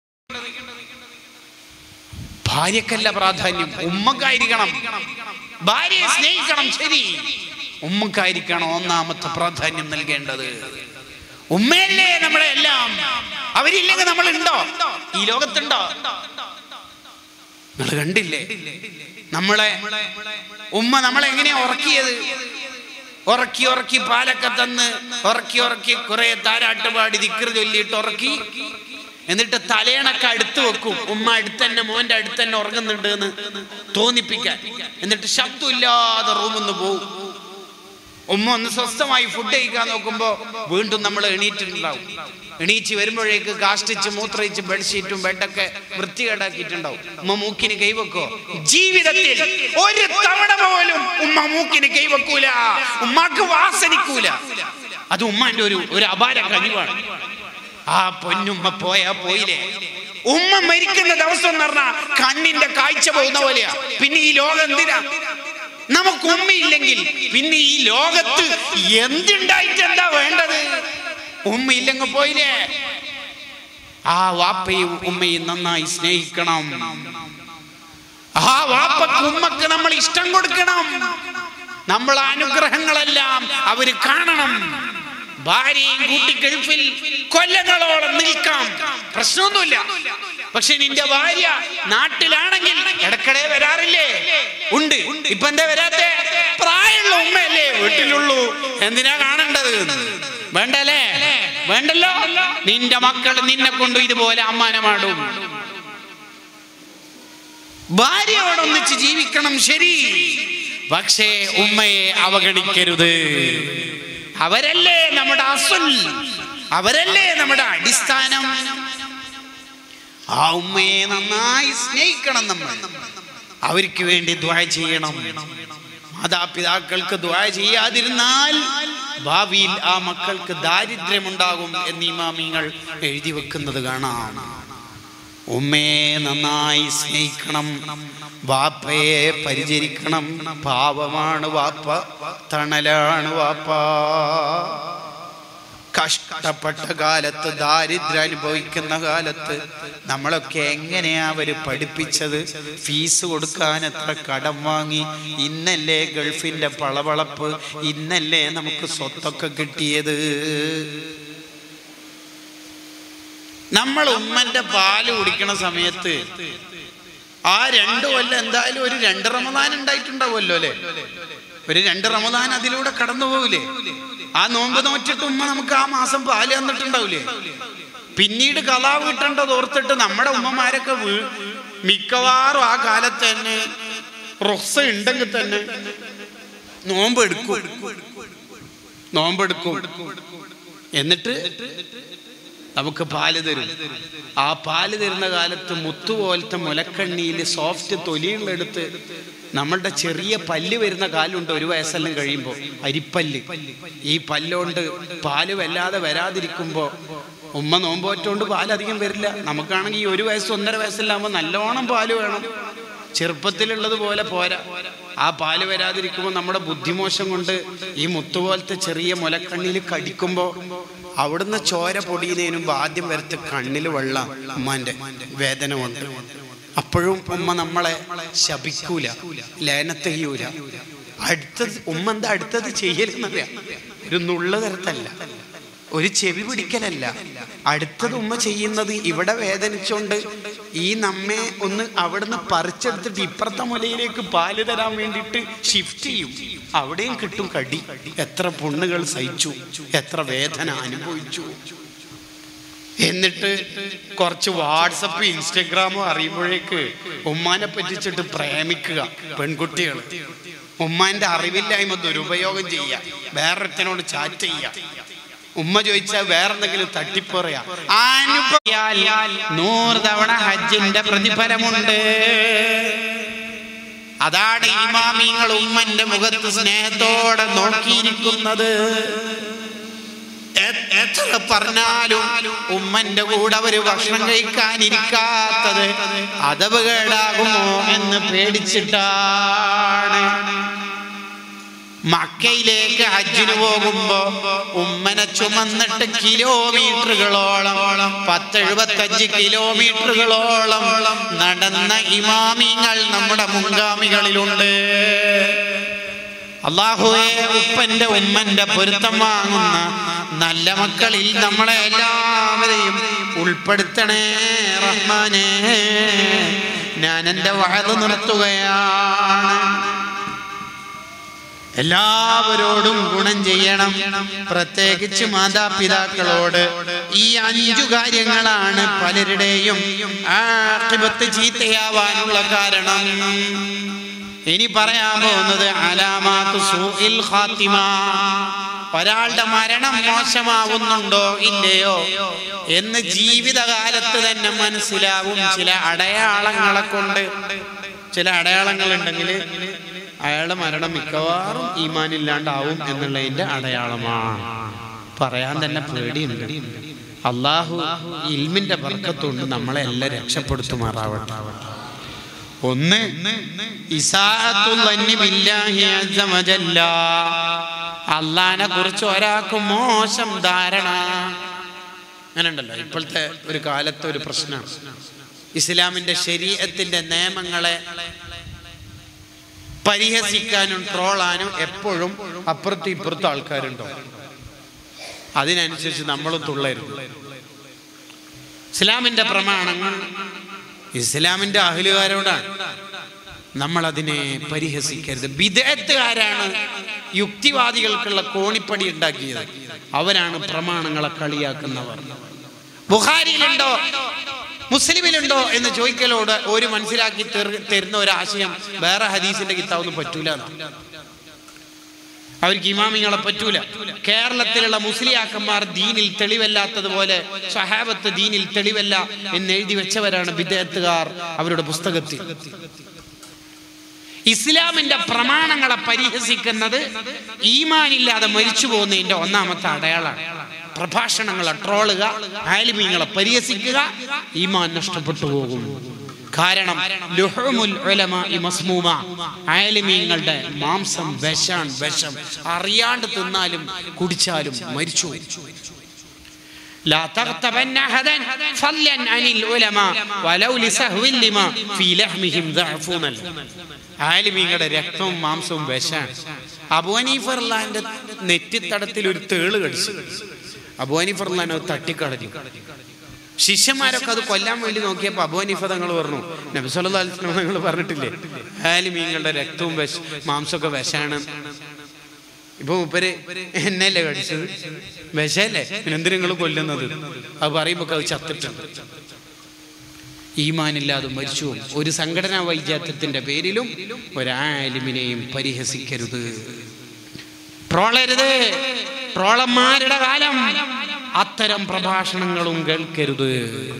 ഭാര്യക്കല്ല പ്രാധാന്യം ഉമ്മക്കായിരിക്കണം ഭാര്യയെ സ്നേഹിക്കണം ശരി ഉമ്മക്കായിരിക്കണം ഒന്നാമത്തെ പ്രാധാന്യം നൽകേണ്ടത് ഉമ്മയല്ലേ നമ്മളെ എല്ലാം അവരില്ലെങ്കിൽ നമ്മൾ ഉണ്ടോ ഈ ലോകത്തുണ്ടോ നിങ്ങൾ കണ്ടില്ലേ നമ്മളെ ഉമ്മ നമ്മളെ എങ്ങനെയാ ഉറക്കിയത് ഉറക്കി ഉറക്കി പാലൊക്കെ തന്ന് ഉറക്കി ഉറക്കി കുറെ താരാട്ട് പാടി ദിക്കറ് ചൊല്ലിയിട്ട് ഉറക്കി എന്നിട്ട് തലയണൊക്കെ അടുത്ത് വെക്കും ഉമ്മ അടുത്ത് തന്നെ മോന്റെ അടുത്ത് തന്നെ ഉറങ്ങുന്നുണ്ട് എന്ന് തോന്നിപ്പിക്കാൻ എന്നിട്ട് ശബ്ദമില്ലാതെ റൂമിൽ നിന്ന് പോവും ഉമ്മ ഒന്ന് സ്വസ്ഥമായി ഫുഡ് കഴിക്കാൻ നോക്കുമ്പോ വീണ്ടും നമ്മൾ എണീറ്റിട്ടുണ്ടാവും എണീച്ച് വരുമ്പോഴേക്ക് കാഷ്ടിച്ച് മൂത്രയിച്ച് ബെഡ്ഷീറ്റും ബെഡൊക്കെ വൃത്തികേടാക്കിയിട്ടുണ്ടാവും ഉമ്മ മൂക്കിന് കൈവെക്കോ ജീവിതത്തിൽ ഒരു തവണ പോലും ഉമ്മ മൂക്കിന് കൈവെക്കൂല ഉമ്മാക്ക് വാസനിക്കൂല അത് ഉമ്മാന്റെ ഒരു ഒരു അപാര കഴിവാണ് ആ പൊന്നുമ്മ പോയാ പോയില്ലേ ഉമ്മ മരിക്കുന്ന ദിവസം എന്ന് പറഞ്ഞാ കണ്ണിന്റെ കാഴ്ച പോകുന്ന പോലെയാ പിന്നെ ഈ ലോകം എന്തിനാ നമുക്ക് ഉമ്മയില്ലെങ്കിൽ പിന്നെ ഈ ലോകത്ത് എന്തുണ്ടായിട്ട് എന്താ വേണ്ടത് ഉമ്മയില്ലെങ്കിൽ പോയില്ലേ ആ വാപ്പയും ഉമ്മയും നന്നായി സ്നേഹിക്കണം ആ വാപ്പക്ക് ഉമ്മക്ക് നമ്മൾ ഇഷ്ടം കൊടുക്കണം നമ്മൾ അനുഗ്രഹങ്ങളെല്ലാം അവര് കാണണം ഭാര്യയും കൂട്ടി ഗൾഫിൽ കൊല്ലങ്ങളോളം നിൽക്കാം പ്രശ്നമൊന്നുമില്ല പക്ഷെ നിന്റെ ഭാര്യ നാട്ടിലാണെങ്കിൽ ഇടക്കിടെ വരാറില്ലേ ഉണ്ട് ഇപ്പൊ എന്താ വരാത്തെ പ്രായമുള്ള ഉമ്മയല്ലേ വീട്ടിലുള്ളൂ എന്തിനാ കാണേണ്ടത് വേണ്ടല്ലേ വേണ്ടല്ലോ നിന്റെ മക്കൾ നിന്നെ കൊണ്ട് ഇതുപോലെ അമ്മാനമാടും ഭാര്യയോടൊന്നിച്ച് ജീവിക്കണം ശരി പക്ഷേ ഉമ്മയെ അവഗണിക്കരുത് അവരല്ലേ നമ്മുടെ അസുൽ അവരല്ലേ നമ്മുടെ അടിസ്ഥാനം ആ ഉമ്മയെ നന്നായി സ്നേഹിക്കണം നമ്മൾ അവർക്ക് വേണ്ടി ദ്വാ ചെയ്യണം മാതാപിതാക്കൾക്ക് ദ്വാ ചെയ്യാതിരുന്നാൽ ഭാവിയിൽ ആ മക്കൾക്ക് ദാരിദ്ര്യമുണ്ടാകും എന്നീ മാമിങ്ങൾ എഴുതി വെക്കുന്നത് കാണാം ഉമ്മയെ നന്നായി സ്നേഹിക്കണം വാപ്പയെ പരിചരിക്കണം പാവമാണ് വാപ്പ തണലാണ് വാപ്പ കഷ്ടപ്പെട്ട കാലത്ത് ദാരിദ്ര്യം അനുഭവിക്കുന്ന കാലത്ത് നമ്മളൊക്കെ എങ്ങനെയാ അവര് പഠിപ്പിച്ചത് ഫീസ് കൊടുക്കാൻ എത്ര കടം വാങ്ങി ഇന്നല്ലേ ഗൾഫിന്റെ പളവളപ്പ് ഇന്നല്ലേ നമുക്ക് സ്വത്തൊക്കെ കിട്ടിയത് നമ്മൾ ഉമ്മന്റെ പാല് കുടിക്കണ സമയത്ത് ആ രണ്ട് കൊല്ലം എന്തായാലും ഒരു രണ്ട് റമദാൻ ഉണ്ടായിട്ടുണ്ടാവുമല്ലോ അല്ലെ ഒരു രണ്ട് റമദാൻ അതിലൂടെ കടന്നു പോകില്ലേ ആ നോമ്പ് നോറ്റിട്ട് ഉമ്മ നമുക്ക് ആ മാസം പാല് തന്നിട്ടുണ്ടാവില്ലേ പിന്നീട് കലാവ് കിട്ടേണ്ടത് ഓർത്തിട്ട് നമ്മുടെ ഉമ്മമാരൊക്കെ വീ- മിക്കവാറും ആ കാലത്ത് തന്നെ റൊസ ഉണ്ടെങ്കിൽ തന്നെ നോമ്പ് എടുക്കും നോമ്പെടുക്കും എന്നിട്ട് നമുക്ക് പാല് തരും ആ പാല് തരുന്ന കാലത്ത് മുത്തുപോലത്തെ മുലക്കണ്ണിയിൽ സോഫ്റ്റ് തൊലികളെടുത്ത് നമ്മളുടെ ചെറിയ പല്ല് വരുന്ന കാലുണ്ട് ഒരു വയസ്സെല്ലാം കഴിയുമ്പോൾ അരിപ്പല്ല് ഈ പല്ലുകൊണ്ട് പാല് വല്ലാതെ വരാതിരിക്കുമ്പോൾ ഉമ്മ നോമ്പോറ്റോണ്ട് പാൽ അധികം വരില്ല നമുക്കാണെങ്കിൽ ഈ ഒരു വയസ്സ് ഒന്നര വയസ്സെല്ലാകുമ്പോൾ നല്ലോണം പാല് വേണം ചെറുപ്പത്തിലുള്ളത് പോലെ പോരാ ആ പാല് വരാതിരിക്കുമ്പോൾ നമ്മുടെ ബുദ്ധിമോശം കൊണ്ട് ഈ മുത്തുപോലത്തെ ചെറിയ മുലക്കണ്ണിൽ കടിക്കുമ്പോൾ അവിടുന്ന് ചോര പൊടിയുന്നതിന് മുമ്പ് ആദ്യം വരത്ത് കണ്ണിൽ വെള്ളം ഉമ്മാന്റെ വേദന കൊണ്ട് അപ്പോഴും ഉമ്മ നമ്മളെ ശപിക്കൂല ലേനത്ത് ചെയ്യൂല അടുത്തത് ഉമ്മ എന്താ അടുത്തത് ചെയ്യലെന്നറിയാം ഒരു നുള്ള തരത്തല്ല ഒരു ചെവി പിടിക്കലല്ല അടുത്തത് ഉമ്മ ചെയ്യുന്നത് ഇവിടെ വേദനിച്ചോണ്ട് ഈ നമ്മെ ഒന്ന് അവിടുന്ന് പറിച്ചെടുത്തിട്ട് ഇപ്പുറത്തെ മുലയിലേക്ക് പാല് തരാൻ വേണ്ടിയിട്ട് ഷിഫ്റ്റ് ചെയ്യും അവിടെയും കിട്ടും കടി എത്ര പുണ്ണുകൾ സഹിച്ചു എത്ര വേദന അനുഭവിച്ചു എന്നിട്ട് കുറച്ച് വാട്സപ്പ് ഇൻസ്റ്റഗ്രാമും അറിയുമ്പോഴേക്ക് ഉമ്മാനെ പറ്റിച്ചിട്ട് പ്രേമിക്കുക പെൺകുട്ടികൾ ഉമ്മാന്റെ അറിവില്ലായ്മ ദുരുപയോഗം ചെയ്യുക വേറൊരുത്തനോട് ചാറ്റ് ചെയ്യുക ഉമ്മ ചോദിച്ചാൽ വേറെന്തെങ്കിലും തട്ടിപ്പറയാ അനുഭവിയാൽ നൂറ് തവണ ഹജ്ജിന്റെ പ്രതിഫലമുണ്ട് അതാണ് ഇമാമിങ്ങൾ ഉമ്മന്റെ മുഖത്ത് സ്നേഹത്തോടെ നോക്കിയിരിക്കുന്നത് എ- എത്ര പറഞ്ഞാലും ഉമ്മന്റെ കൂടെ അവര് ഭക്ഷണം കഴിക്കാനിരിക്കാത്തത് അതവ് കേടാകുമോ എന്ന് പേടിച്ചിട്ടാണ് മക്കയിലേക്ക് ഹജ്ജിന് പോകുമ്പോ ഉമ്മനെ ചുമന്നിട്ട് കിലോമീറ്ററുകളോളം പത്തെഴുപത്തഞ്ച് കിലോമീറ്ററുകളോളം നടന്ന ഇമാമിങ്ങൾ നമ്മുടെ മുൻഗാമികളിലുണ്ട് അള്ളാഹുവെ ഉപ്പന്റെ ഉമ്മന്റെ പൊരുത്തം വാങ്ങുന്ന നല്ല മക്കളിൽ നമ്മളെ എല്ലാവരെയും ഉൾപ്പെടുത്തണേ റഹ്മാനേ ഞാൻ എൻ്റെ വഴത് നിർത്തുകയാണ് എല്ലാവരോടും ഗുണം ചെയ്യണം പ്രത്യേകിച്ച് മാതാപിതാക്കളോട് ഈ അഞ്ചു കാര്യങ്ങളാണ് പലരുടെയും ആഖിബത്ത് ചീത്തയാവാനുള്ള കാരണം ഇനി പറയാൻ പോകുന്നത് അലാമാത്ത് സൂഇൽ ഖാത്തിമ ഒരാളുടെ മരണം മോശമാവുന്നുണ്ടോ ഇല്ലയോ എന്ന് ജീവിതകാലത്ത് തന്നെ മനസ്സിലാവും ചില അടയാളങ്ങളെ കൊണ്ട് ചില അടയാളങ്ങൾ ഉണ്ടെങ്കിൽ അയാളുടെ മരണം മിക്കവാറും ഈമാനില്ലാണ്ടാവും എന്നുള്ളതിന്റെ അടയാളമാണ് പറയാൻ തന്നെ പേടിയുണ്ട് അള്ളാഹു ഇൽമിന്റെ ബർക്കത്തുകൊണ്ട് നമ്മളെ എല്ലാം രക്ഷപ്പെടുത്തുമാറാവട്ടെ ഒന്ന് അള്ളാനെ കുറിച്ച് ഒരാൾക്ക് മോശം ധാരണ അങ്ങനെ ഉണ്ടല്ലോ ഇപ്പോഴത്തെ ഒരു കാലത്തെ ഒരു പ്രശ്നമാണ് ഇസ്ലാമിന്റെ ശരീരത്തിന്റെ നിയമങ്ങളെ പരിഹസിക്കാനും ട്രോളാനും എപ്പോഴും അപ്പുറത്തും ഇപ്പുറത്തും ആൾക്കാരുണ്ടോ അതിനനുസരിച്ച് നമ്മളും തുള്ളരുത് ഇസ്ലാമിന്റെ പ്രമാണങ്ങൾ ഇസ്ലാമിന്റെ അഹലുകാരോടാണ് നമ്മൾ അതിനെ പരിഹസിക്കരുത് വിദേഹത്തുകാരാണ് യുക്തിവാദികൾക്കുള്ള കോണിപ്പടി ഉണ്ടാക്കിയത് അവരാണ് പ്രമാണങ്ങളെ കളിയാക്കുന്നവർ ബുഹാരിയിലുണ്ടോ മുസ്ലിമിലുണ്ടോ എന്ന് ചോദിക്കലോട് ഒരു മനസ്സിലാക്കി തീർ- തരുന്ന ഒരു ആശയം വേറെ ഹദീസിന്റെ കിതാവൊന്നും പറ്റൂല എന്നാ. അവർക്ക് ഇമാമിങ്ങളെ പറ്റൂല കേരളത്തിലുള്ള മുസ്ലിയാക്കന്മാർ ദീനിൽ തെളിവല്ലാത്തതുപോലെ സഹാബത്ത് ദീനിൽ തെളിവല്ല എന്ന് എഴുതി വെച്ചവരാണ് വിദേഹത്തുകാർ അവരുടെ പുസ്തകത്തിൽ ഇസ്ലാമിന്റെ പ്രമാണങ്ങളെ പരിഹസിക്കുന്നത് ഈമാനില്ലാതെ മരിച്ചു പോകുന്നതിന്റെ ഒന്നാമത്തെ അടയാളാണ് പ്രഭാഷണങ്ങളെ ട്രോളുക ആലിമീങ്ങളെ പരിഹസിക്കുക ഈമാൻ നഷ്ടപ്പെട്ടു പോകും കാരണം ലുഹുമുൽ ഉലമാഇ മസ്മൂമ ആലിമീങ്ങളുടെ മാംസം വിഷാൻ വിഷം അറിയാണ്ട് തിന്നാലും കുടിച്ചാലും മരിച്ചു لا تغتبن أحدا فضلا عن العلماء ولو لسهو لما في لحمهم ضعف ആലിമീങ്ങളുടെ രക്തവും മാംസവും വിഷാണ് അബുവനീഫർലാന്റെ നെറ്റിത്തടത്തിൽ ഒരു തേള് കടിച്ചു അബുവനീഫർലാൻ അത് തട്ടിക്കളഞ്ഞു ശിഷ്യന്മാരൊക്കെ അത് കൊല്ലാൻ വേണ്ടി നോക്കിയപ്പോൾ അബുവനീഫ തങ്ങൾ പറഞ്ഞു നബി സല്ലല്ലാഹു അലൈഹി വസല്ലം നിങ്ങൾ പറഞ്ഞിട്ടില്ലേ ആലിമീങ്ങളുടെ രക്തവും വിഷ മാംസമൊക്കെ വിഷാണ് ഇപ്പൊ മുപ്പര് എന്നല്ലേ കടിച്ചത് വിഷയല്ലേ പിന്നെന്തിനു നിങ്ങൾ കൊല്ലുന്നത് അത് പറയുമ്പോ അത് ചത്തിട്ടുണ്ട് ഈമാനില്ലാതെ മരിച്ചു പോകും. ഒരു സംഘടനാ വൈജാത്യത്തിന്റെ പേരിലും ഒരാലിമിനെയും പരിഹസിക്കരുത് ട്രോളരുത് ട്രോളന്മാരുടെ കാലം അത്തരം പ്രഭാഷണങ്ങളും കേൾക്കരുത്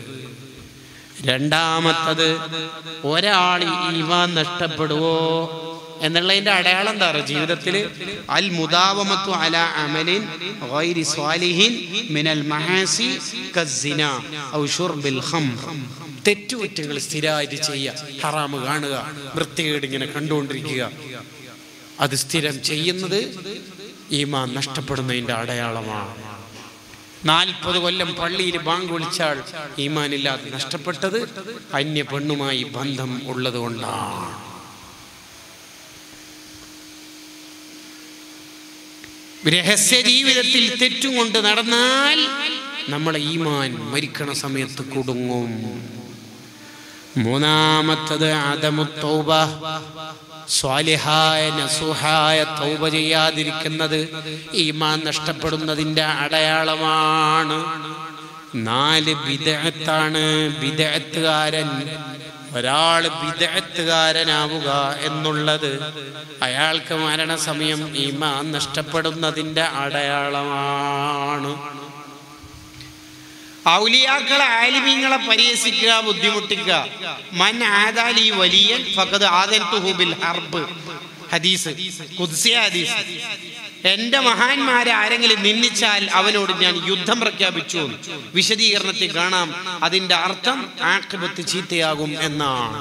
രണ്ടാമത്തത് ഒരാൾ ഈമാൻ നഷ്ടപ്പെടുവോ എന്നുള്ളതിന്റെ അടയാളം എന്താ പറയുക ജീവിതത്തിൽ അൽ മുദാവമത്തു അല അമലിൻ ഗൈരി സ്വാലിഹിൻ മിനൽ മഹാസി കസ്സിന ഔ ശുർബിൽ ഖംർ തെറ്റുകുറ്റങ്ങൾ സ്ഥിരമായിട്ട് ചെയ്യുക ഹറാമ് കാണുക വൃത്തികേട് ഇങ്ങനെ കണ്ടുകൊണ്ടിരിക്കുക അത് സ്ഥിരം ചെയ്യുന്നത് ഈമാൻ നഷ്ടപ്പെടുന്നതിന്റെ അടയാളമാണ് നാൽപ്പത് കൊല്ലം പള്ളിയിൽ ബാങ്ക് വിളിച്ചാൽ ഈമാനില്ലാതെ നഷ്ടപ്പെട്ടത് അന്യ പെണ്ണുമായി ബന്ധം ഉള്ളത് കൊണ്ടാണ് രഹസ്യ ജീവിതത്തിൽ തെറ്റും കൊണ്ട് നടന്നാൽ നമ്മളെ ഈമാൻ മരിക്കണ സമയത്ത് കുടുങ്ങും മൂന്നാമത്തത് ആദമുത്തൗബ സ്വാലിഹായ നസുഹായ തൗബ ചെയ്യാതിരിക്കുന്നത് ഈമാൻ നഷ്ടപ്പെടുന്നതിന്റെ അടയാളമാണ് നാല് ബിദഅത്താണ് ബിദഅത്തുകാരൻ ഒരാൾ ബിദഅത്തുകാരനാവുക എന്നുള്ളത് അയാൾക്ക് മരണസമയം ഈമാൻ നഷ്ടപ്പെടുന്നതിന്റെ അടയാളമാണ് ഔലിയാക്കളെ ആലിമീങ്ങളെ പരിഹസിക്കുക ബുദ്ധിമുട്ടിക്കുക മൻ ആദാലി വലിയൻ ഫഖദ് ആദൻതുഹു ബിൽ ഹർബ് ഹദീസ് ഖുദ്സിയ ഹദീസ് എന്റെ മഹാന്മാരെ ആരെങ്കിലും നിന്ദിച്ചാൽ അവനോട് ഞാൻ യുദ്ധം പ്രഖ്യാപിച്ചു എന്ന്. വിശദീകരണത്തിൽ കാണാം അതിന്റെ അർത്ഥം ആക്രിപത്ത് ചീത്തയാകും എന്നാണ്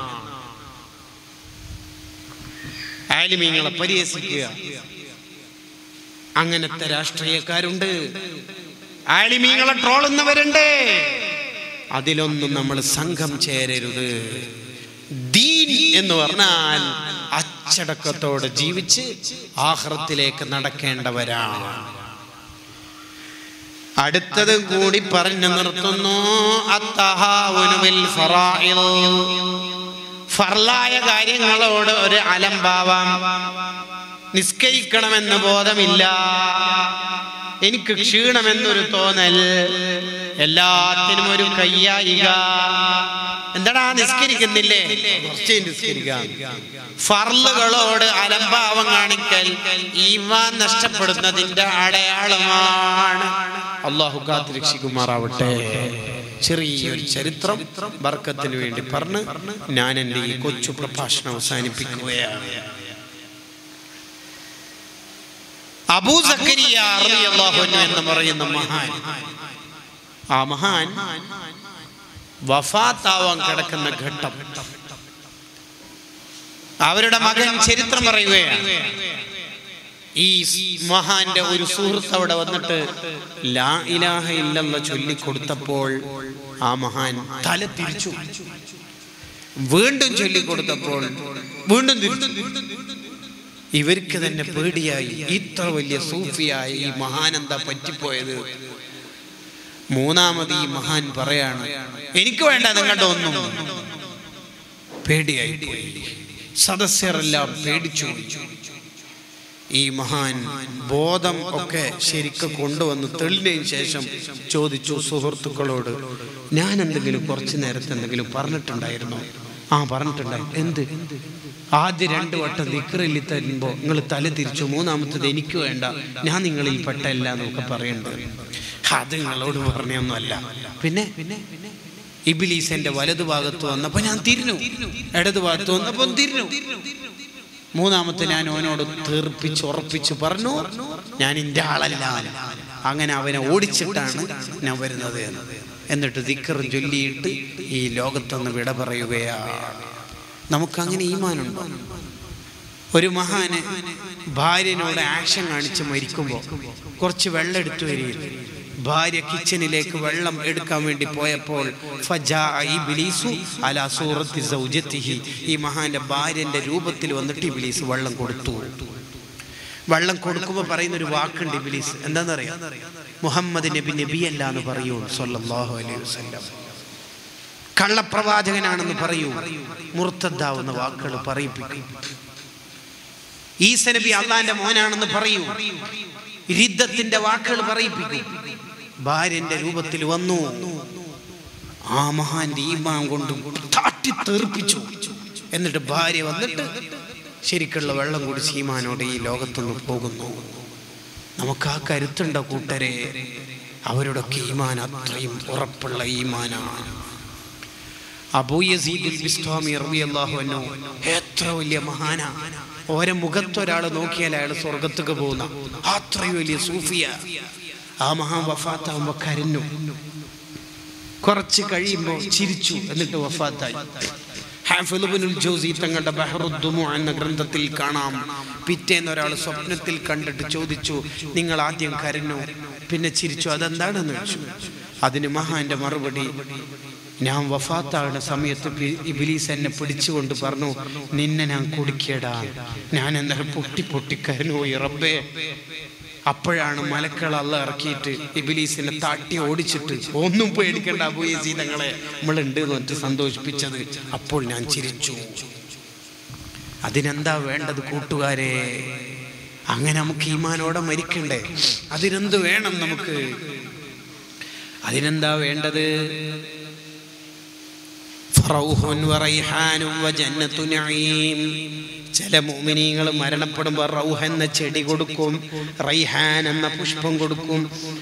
ആലിമീങ്ങളെ പരിഹസിക്കുക അങ്ങനത്തെ രാഷ്ട്രീയക്കാരുണ്ട് ആലിമീങ്ങളെ ട്രോളുന്നവരുണ്ട് അതിലൊന്നും നമ്മൾ സംഘം ചേരരുത് ദീൻ എന്ന് പറഞ്ഞാൽ അച്ചടക്കത്തോടെ ജീവിച്ച് ആഹ്റത്തിലേക്ക് നടക്കേണ്ടവരാണ് അടുത്തത് കൂടി പറഞ്ഞു നിർത്തുന്നു അത്തഹാവുനു ബിൽ ഫറാഇൽ. ഫർലായ കാര്യങ്ങളോട് ഒരു അലംഭാവം നിസ്കരിക്കണമെന്ന് ബോധമില്ല എനിക്ക് ക്ഷീണമെന്നൊരു തോന്നൽ എല്ലാത്തിനും ഒരു കയ്യായിക എന്താടാ നിസ്കരിക്കുന്നില്ലേ കുറച്ച് നിസ്കരിക്കാം ഫർളുകളോട് അലംഭാവം കാണിക്കൽ ഈമാൻ നഷ്ടപ്പെടുന്നതിന്റെ അടയാളമാണ് അള്ളാഹു കാത്തിരക്ഷിക്കുമാറാവട്ടെ ചെറിയൊരു ചരിത്രം ബർക്കത്തിന് വേണ്ടി പറഞ്ഞ് ഞാൻ എൻ്റെ ഈ കൊച്ചു പ്രഭാഷണം അവസാനിപ്പിക്കുകയാണ് അബൂ സക്കരിയ റളിയല്ലാഹു അൻഹു എന്ന് പറയുന്ന മഹാൻ ആ മഹാൻ വഫാത്താവാൻ കിടക്കുന്ന ഘട്ടം അവരുടെ മകൻ ചരിത്രം പറയുകയാണ് ഈ മഹാന്റെ ഒരു സുഹൃത്ത് അവിടെ വന്നിട്ട് ലാ ഇലാഹ ഇല്ലല്ല ചൊല്ലിക്കൊടുത്തപ്പോൾ ആ മഹാൻ തല തിരിച്ചു വീണ്ടും ചൊല്ലിക്കൊടുത്തപ്പോൾ വീണ്ടും തിരിച്ചു ഇവർക്ക് തന്നെ പേടിയായി ഇത്ര വലിയ സൂഫിയായ ഈ മഹാൻ എന്താ പറ്റിപ്പോയത് മൂന്നാമത് ഈ മഹാൻ പറയാണ് എനിക്ക് വേണ്ട നിങ്ങളുടെ ഒന്നും പേടിയായി പോയി സദസ്യരെല്ലാം പേടിച്ചു ഈ മഹാൻ ബോധം ഒക്കെ ശരിക്കും കൊണ്ടുവന്ന് തെളിഞ്ഞതിന് ശേഷം ചോദിച്ചു സുഹൃത്തുക്കളോട് ഞാൻ എന്തെങ്കിലും കുറച്ചു നേരത്തെ എന്തെങ്കിലും പറഞ്ഞിട്ടുണ്ടായിരുന്നോ ആ പറഞ്ഞിട്ടുണ്ടായി എന്ത് ആദ്യ രണ്ട് വട്ടം ദിക്കറിൽ തരുമ്പോ നിങ്ങൾ തല തിരിച്ചു മൂന്നാമത്തത് എനിക്ക് വേണ്ട ഞാൻ നിങ്ങളിൽ പെട്ടല്ല എന്നൊക്കെ പറയേണ്ടത് അത് നിങ്ങളോട് പറഞ്ഞൊന്നുമല്ല പിന്നെ ഇബിലീസ് എന്റെ വലതു ഭാഗത്ത് വന്നപ്പോ ഞാൻ തിരിഞ്ഞു ഇടതു ഭാഗത്ത് വന്നപ്പോ തിരിഞ്ഞു മൂന്നാമത്തെ ഞാൻ അവനോട് തീർപ്പിച്ച് ഉറപ്പിച്ച് പറഞ്ഞു ഞാൻ ഇന്റെ ആളല്ല അങ്ങനെ അവനെ ഓടിച്ചിട്ടാണ് ഞാൻ വരുന്നത് എന്ന് എന്നിട്ട് ദിക്കർ ചൊല്ലിയിട്ട് ഈ ലോകത്തൊന്ന് വിട പറയുകയാണ് നമുക്കങ്ങനെ ഈമാനുണ്ടോ ഒരു മഹാന് ഭാര്യനോട് ആക്ഷൻ കാണിച്ച് മരിക്കുമ്പോൾ കുറച്ച് വെള്ളം എടുത്തു വരികയും ഭാര്യ കിച്ചണിലേക്ക് വെള്ളം എടുക്കാൻ വേണ്ടി പോയപ്പോൾ ഫജാഅ ഇബ്ലീസു അലാ സൂറത്തി സൗജത്തിഹി ഈ മഹാന്റെ ഭാര്യന്റെ രൂപത്തിൽ വന്നിട്ട് ഇബ്ലീസ് വെള്ളം കൊടുത്തു വെള്ളം കൊടുക്കുമ്പോൾ പറയുന്ന ഒരു വാക്കുണ്ട് ഇബ്ലീസ് എന്താണെന്നറിയാം മുഹമ്മദ് നബി നബിയല്ല എന്ന് പറയൂ സല്ലല്ലാഹു അലൈഹി വസല്ലം കള്ളപ്രവാചകനാണെന്ന് പറയൂ മുർത്തദ്ദാവുന്ന വാക്കുകൾ പറയിപ്പിക്കും ഈസ നബി അള്ളാന്റെ മോനാണെന്ന് പറയൂ രിദ്ധത്തിന്റെ വാക്കുകൾ പറയിപ്പിക്കും ഭാര്യന്റെ രൂപത്തിൽ വന്നു ആ മഹാന്റെ ഈമാൻ കൊണ്ട് താട്ടി തെറിപ്പിച്ചു എന്നിട്ട് ഭാര്യ വന്നിട്ട് ശരിക്കുള്ള വെള്ളം കുടിച്ച് ഈമാനോട് ഈ ലോകത്തുനിന്ന് പോകുന്നു നമുക്ക് ആ കരുത്തുണ്ടോ കൂട്ടരെ അവരുടെയൊക്കെ ഈമാൻ അത്രയും ഉറപ്പുള്ള ഈമാനാണ് അബൂ യസീദുൽ ബിസ്താമി റളിയല്ലാഹു അൻഹു എത്ര വലിയ മഹാനാ ഓരോ മുഖത്ത് ഒരാൾ നോക്കിയാൽ അയാൾ സ്വർഗത്തേക്ക് പോകുന്ന അത്രയും വലിയ സൂഫിയ ആ മഹാൻ വഫാത്താവുമ്പോ കരഞ്ഞു കുറച്ച് കഴിയുമ്പോൾ ചിരിച്ചു എന്നിട്ട് വഫാത്തായി ഹാഫിദ് ഇബ്നുൽ ജൗസി തങ്ങളുടെ ബഹറുദ്ദുമു എന്ന ഗ്രന്ഥത്തിൽ കാണാം പിറ്റേന്ന് ഒരാൾ സ്വപ്നത്തിൽ കണ്ടിട്ട് ചോദിച്ചു നിങ്ങൾ ആദ്യം കരഞ്ഞു പിന്നെ ചിരിച്ചു അതെന്താണെന്ന് ചോദിച്ചു അതിന് മഹാന്റെ മറുപടി ഞാൻ വഫാത്താകുന്ന സമയത്ത് ഇബി- ഇബിലീസ് എന്നെ പിടിച്ചുകൊണ്ട് പറഞ്ഞു നിന്നെ ഞാൻ കുടിക്കടാ ഞാൻ എന്താ പൊട്ടി പൊട്ടി കരഞ്ഞുപോയി റബ്ബേ അപ്പോഴാണ് മലക്കൾ അല്ല ഇറക്കിയിട്ട് ഇബിലീസിനെ താട്ടി ഓടിച്ചിട്ട് ഒന്നും പേടിക്കണ്ട അബൂയസി തങ്ങളെ നമ്മളുണ്ട് എന്ന് പറഞ്ഞിട്ട് സന്തോഷിപ്പിച്ചത് അപ്പോൾ ഞാൻ ചിരിച്ചു അതിനെന്താ വേണ്ടത് കൂട്ടുകാരെ അങ്ങനെ നമുക്ക് ഈമാനോടെ മരിക്കണ്ടേ അതിനെന്ത് വേണം നമുക്ക് അതിനെന്താ വേണ്ടത് ഫറൗഹുൻ വറൈഹാനും വജന്നത്തു നഈം ചില മോമിനികൾ മരണപ്പെടുമ്പോൾ റൗഹ എന്ന ചെടി കൊടുക്കും റൈഹാൻ എന്ന പുഷ്പം കൊടുക്കും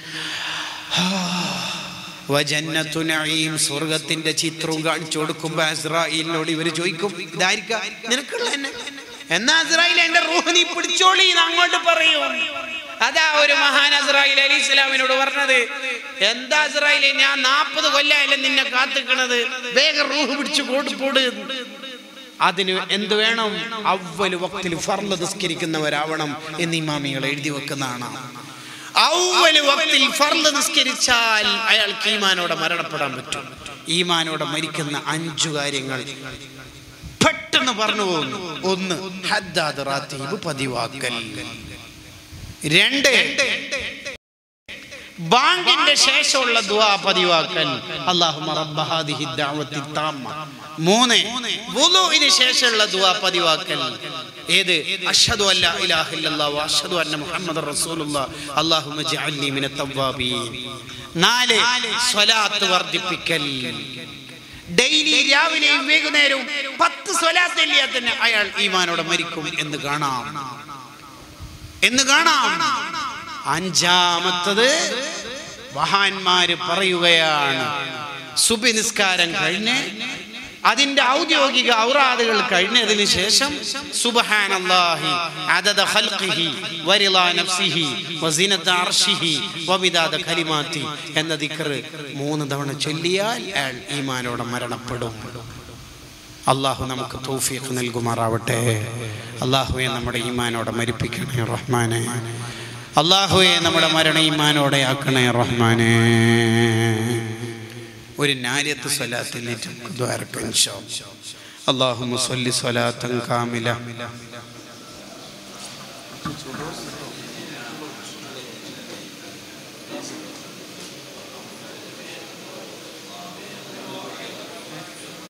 വജന്നത്തു നഈം സ്വർഗത്തിന്റെ ചിത്രവും കാണിച്ചു കൊടുക്കുമ്പോ ഇസ്രായേലിനോട് ഇവർ ചോദിക്കും ഇതായിരിക്കാം നിനക്കുള്ള എന്നെ എന്നാ ഇസ്രായേൽ എന്റെ റൂഹ് നീ പിടിച്ചോളി എന്ന് അങ്ങോട്ട് പറയും അതാ ഒരു മഹാൻ അസ്രായിൽ അലി ഇസ്ലാമിനോട് പറഞ്ഞത് എന്താ അസ്രായിലെ ഞാൻ നാൽപ്പത് കൊല്ലായാലും നിന്നെ കാത്തിക്കണത് വേഗം റൂഹ് പിടിച്ചു കൊടുപ്പോട് അതിന് എന്ത് വേണം അവല് വക്തിൽ ഫർള് നിസ്കരിക്കുന്നവരാവണം എന്ന് ഇമാമികൾ എഴുതി വെക്കുന്നതാണ് ഔവല് വക്തിൽ ഫർള് നിസ്കരിച്ചാൽ അയാൾക്ക് ഈമാനോടെ മരണപ്പെടാൻ പറ്റും ഈമാനോടെ മരിക്കുന്ന അഞ്ചു കാര്യങ്ങൾ പെട്ടെന്ന് പറഞ്ഞു പോകുന്നു ഒന്ന് ഹദ്ദാദ് റാത്തീബ് പതിവാക്കൽ രണ്ട് ബാങ്കിന്റെ ശേഷമുള്ള ദുആ പതിവാക്കൽ അല്ലാഹുമ്മ റബ്ബ ഹാദിഹി ദഅവത്തി താമ്മ മൂന്ന് വുളുഇന് ശേഷമുള്ള ദുആ പതിവാക്കൽ ഏത് അഷ്ഹദു അല്ലാ ഇലാഹ ഇല്ലല്ലാഹ് വ അഷ്ഹദു അന്ന മുഹമ്മദർ റസൂലുള്ളാഹ് അല്ലാഹുമ്മ ജഅൽനി മിനത് തവ്വാബീൻ നാല് സ്വലാത്ത് വർദ്ധിപ്പിക്കൽ ഡെയിലി രാവിലെയും വൈകുന്നേരവും പത്ത് സ്വലാത്ത് എല്ലിയാൽ തന്നെ അയാൾ ഈമാനോടെ മരിക്കും എന്ന് കാണാം എന്ന് കാണാം അഞ്ചാമത്തത് മഹാന്മാര് പറയുകയാണ് സുബി നിസ്കാരം കഴിഞ്ഞ് അതിന്റെ ഔദ്യോഗിക ഔറാദുകൾ കഴിഞ്ഞതിന് ശേഷം സുബ്ഹാനല്ലാഹി അദദ ഖൽഖിഹി വരിളാ നഫ്സിഹി വസിനത അർശിഹി വമിദാദ കലിമാത്തി എന്ന ദിക്ർ മൂന്ന് തവണ ചൊല്ലിയാൽ അയാൾ ഈമാനോടെ മരണപ്പെടും അള്ളാഹു നമുക്ക് തൗഫീഖ് നൽകുമാറാവട്ടെ അള്ളാഹുവെ നമ്മുടെ ഈമാനോടെ മരിപ്പിക്കണേ റഹ്മാനെ അള്ളാഹുവെ നമ്മുടെ മരണ ഈമാനോടെ ആക്കണേ റഹ്മാനെ ഒരു നാര്യത്ത് സ്വലാത്തിലേക്ക് ദ്വാരക്കാൻ അള്ളാഹു മുസല്ലി സ്വലാത്തൻ കാമില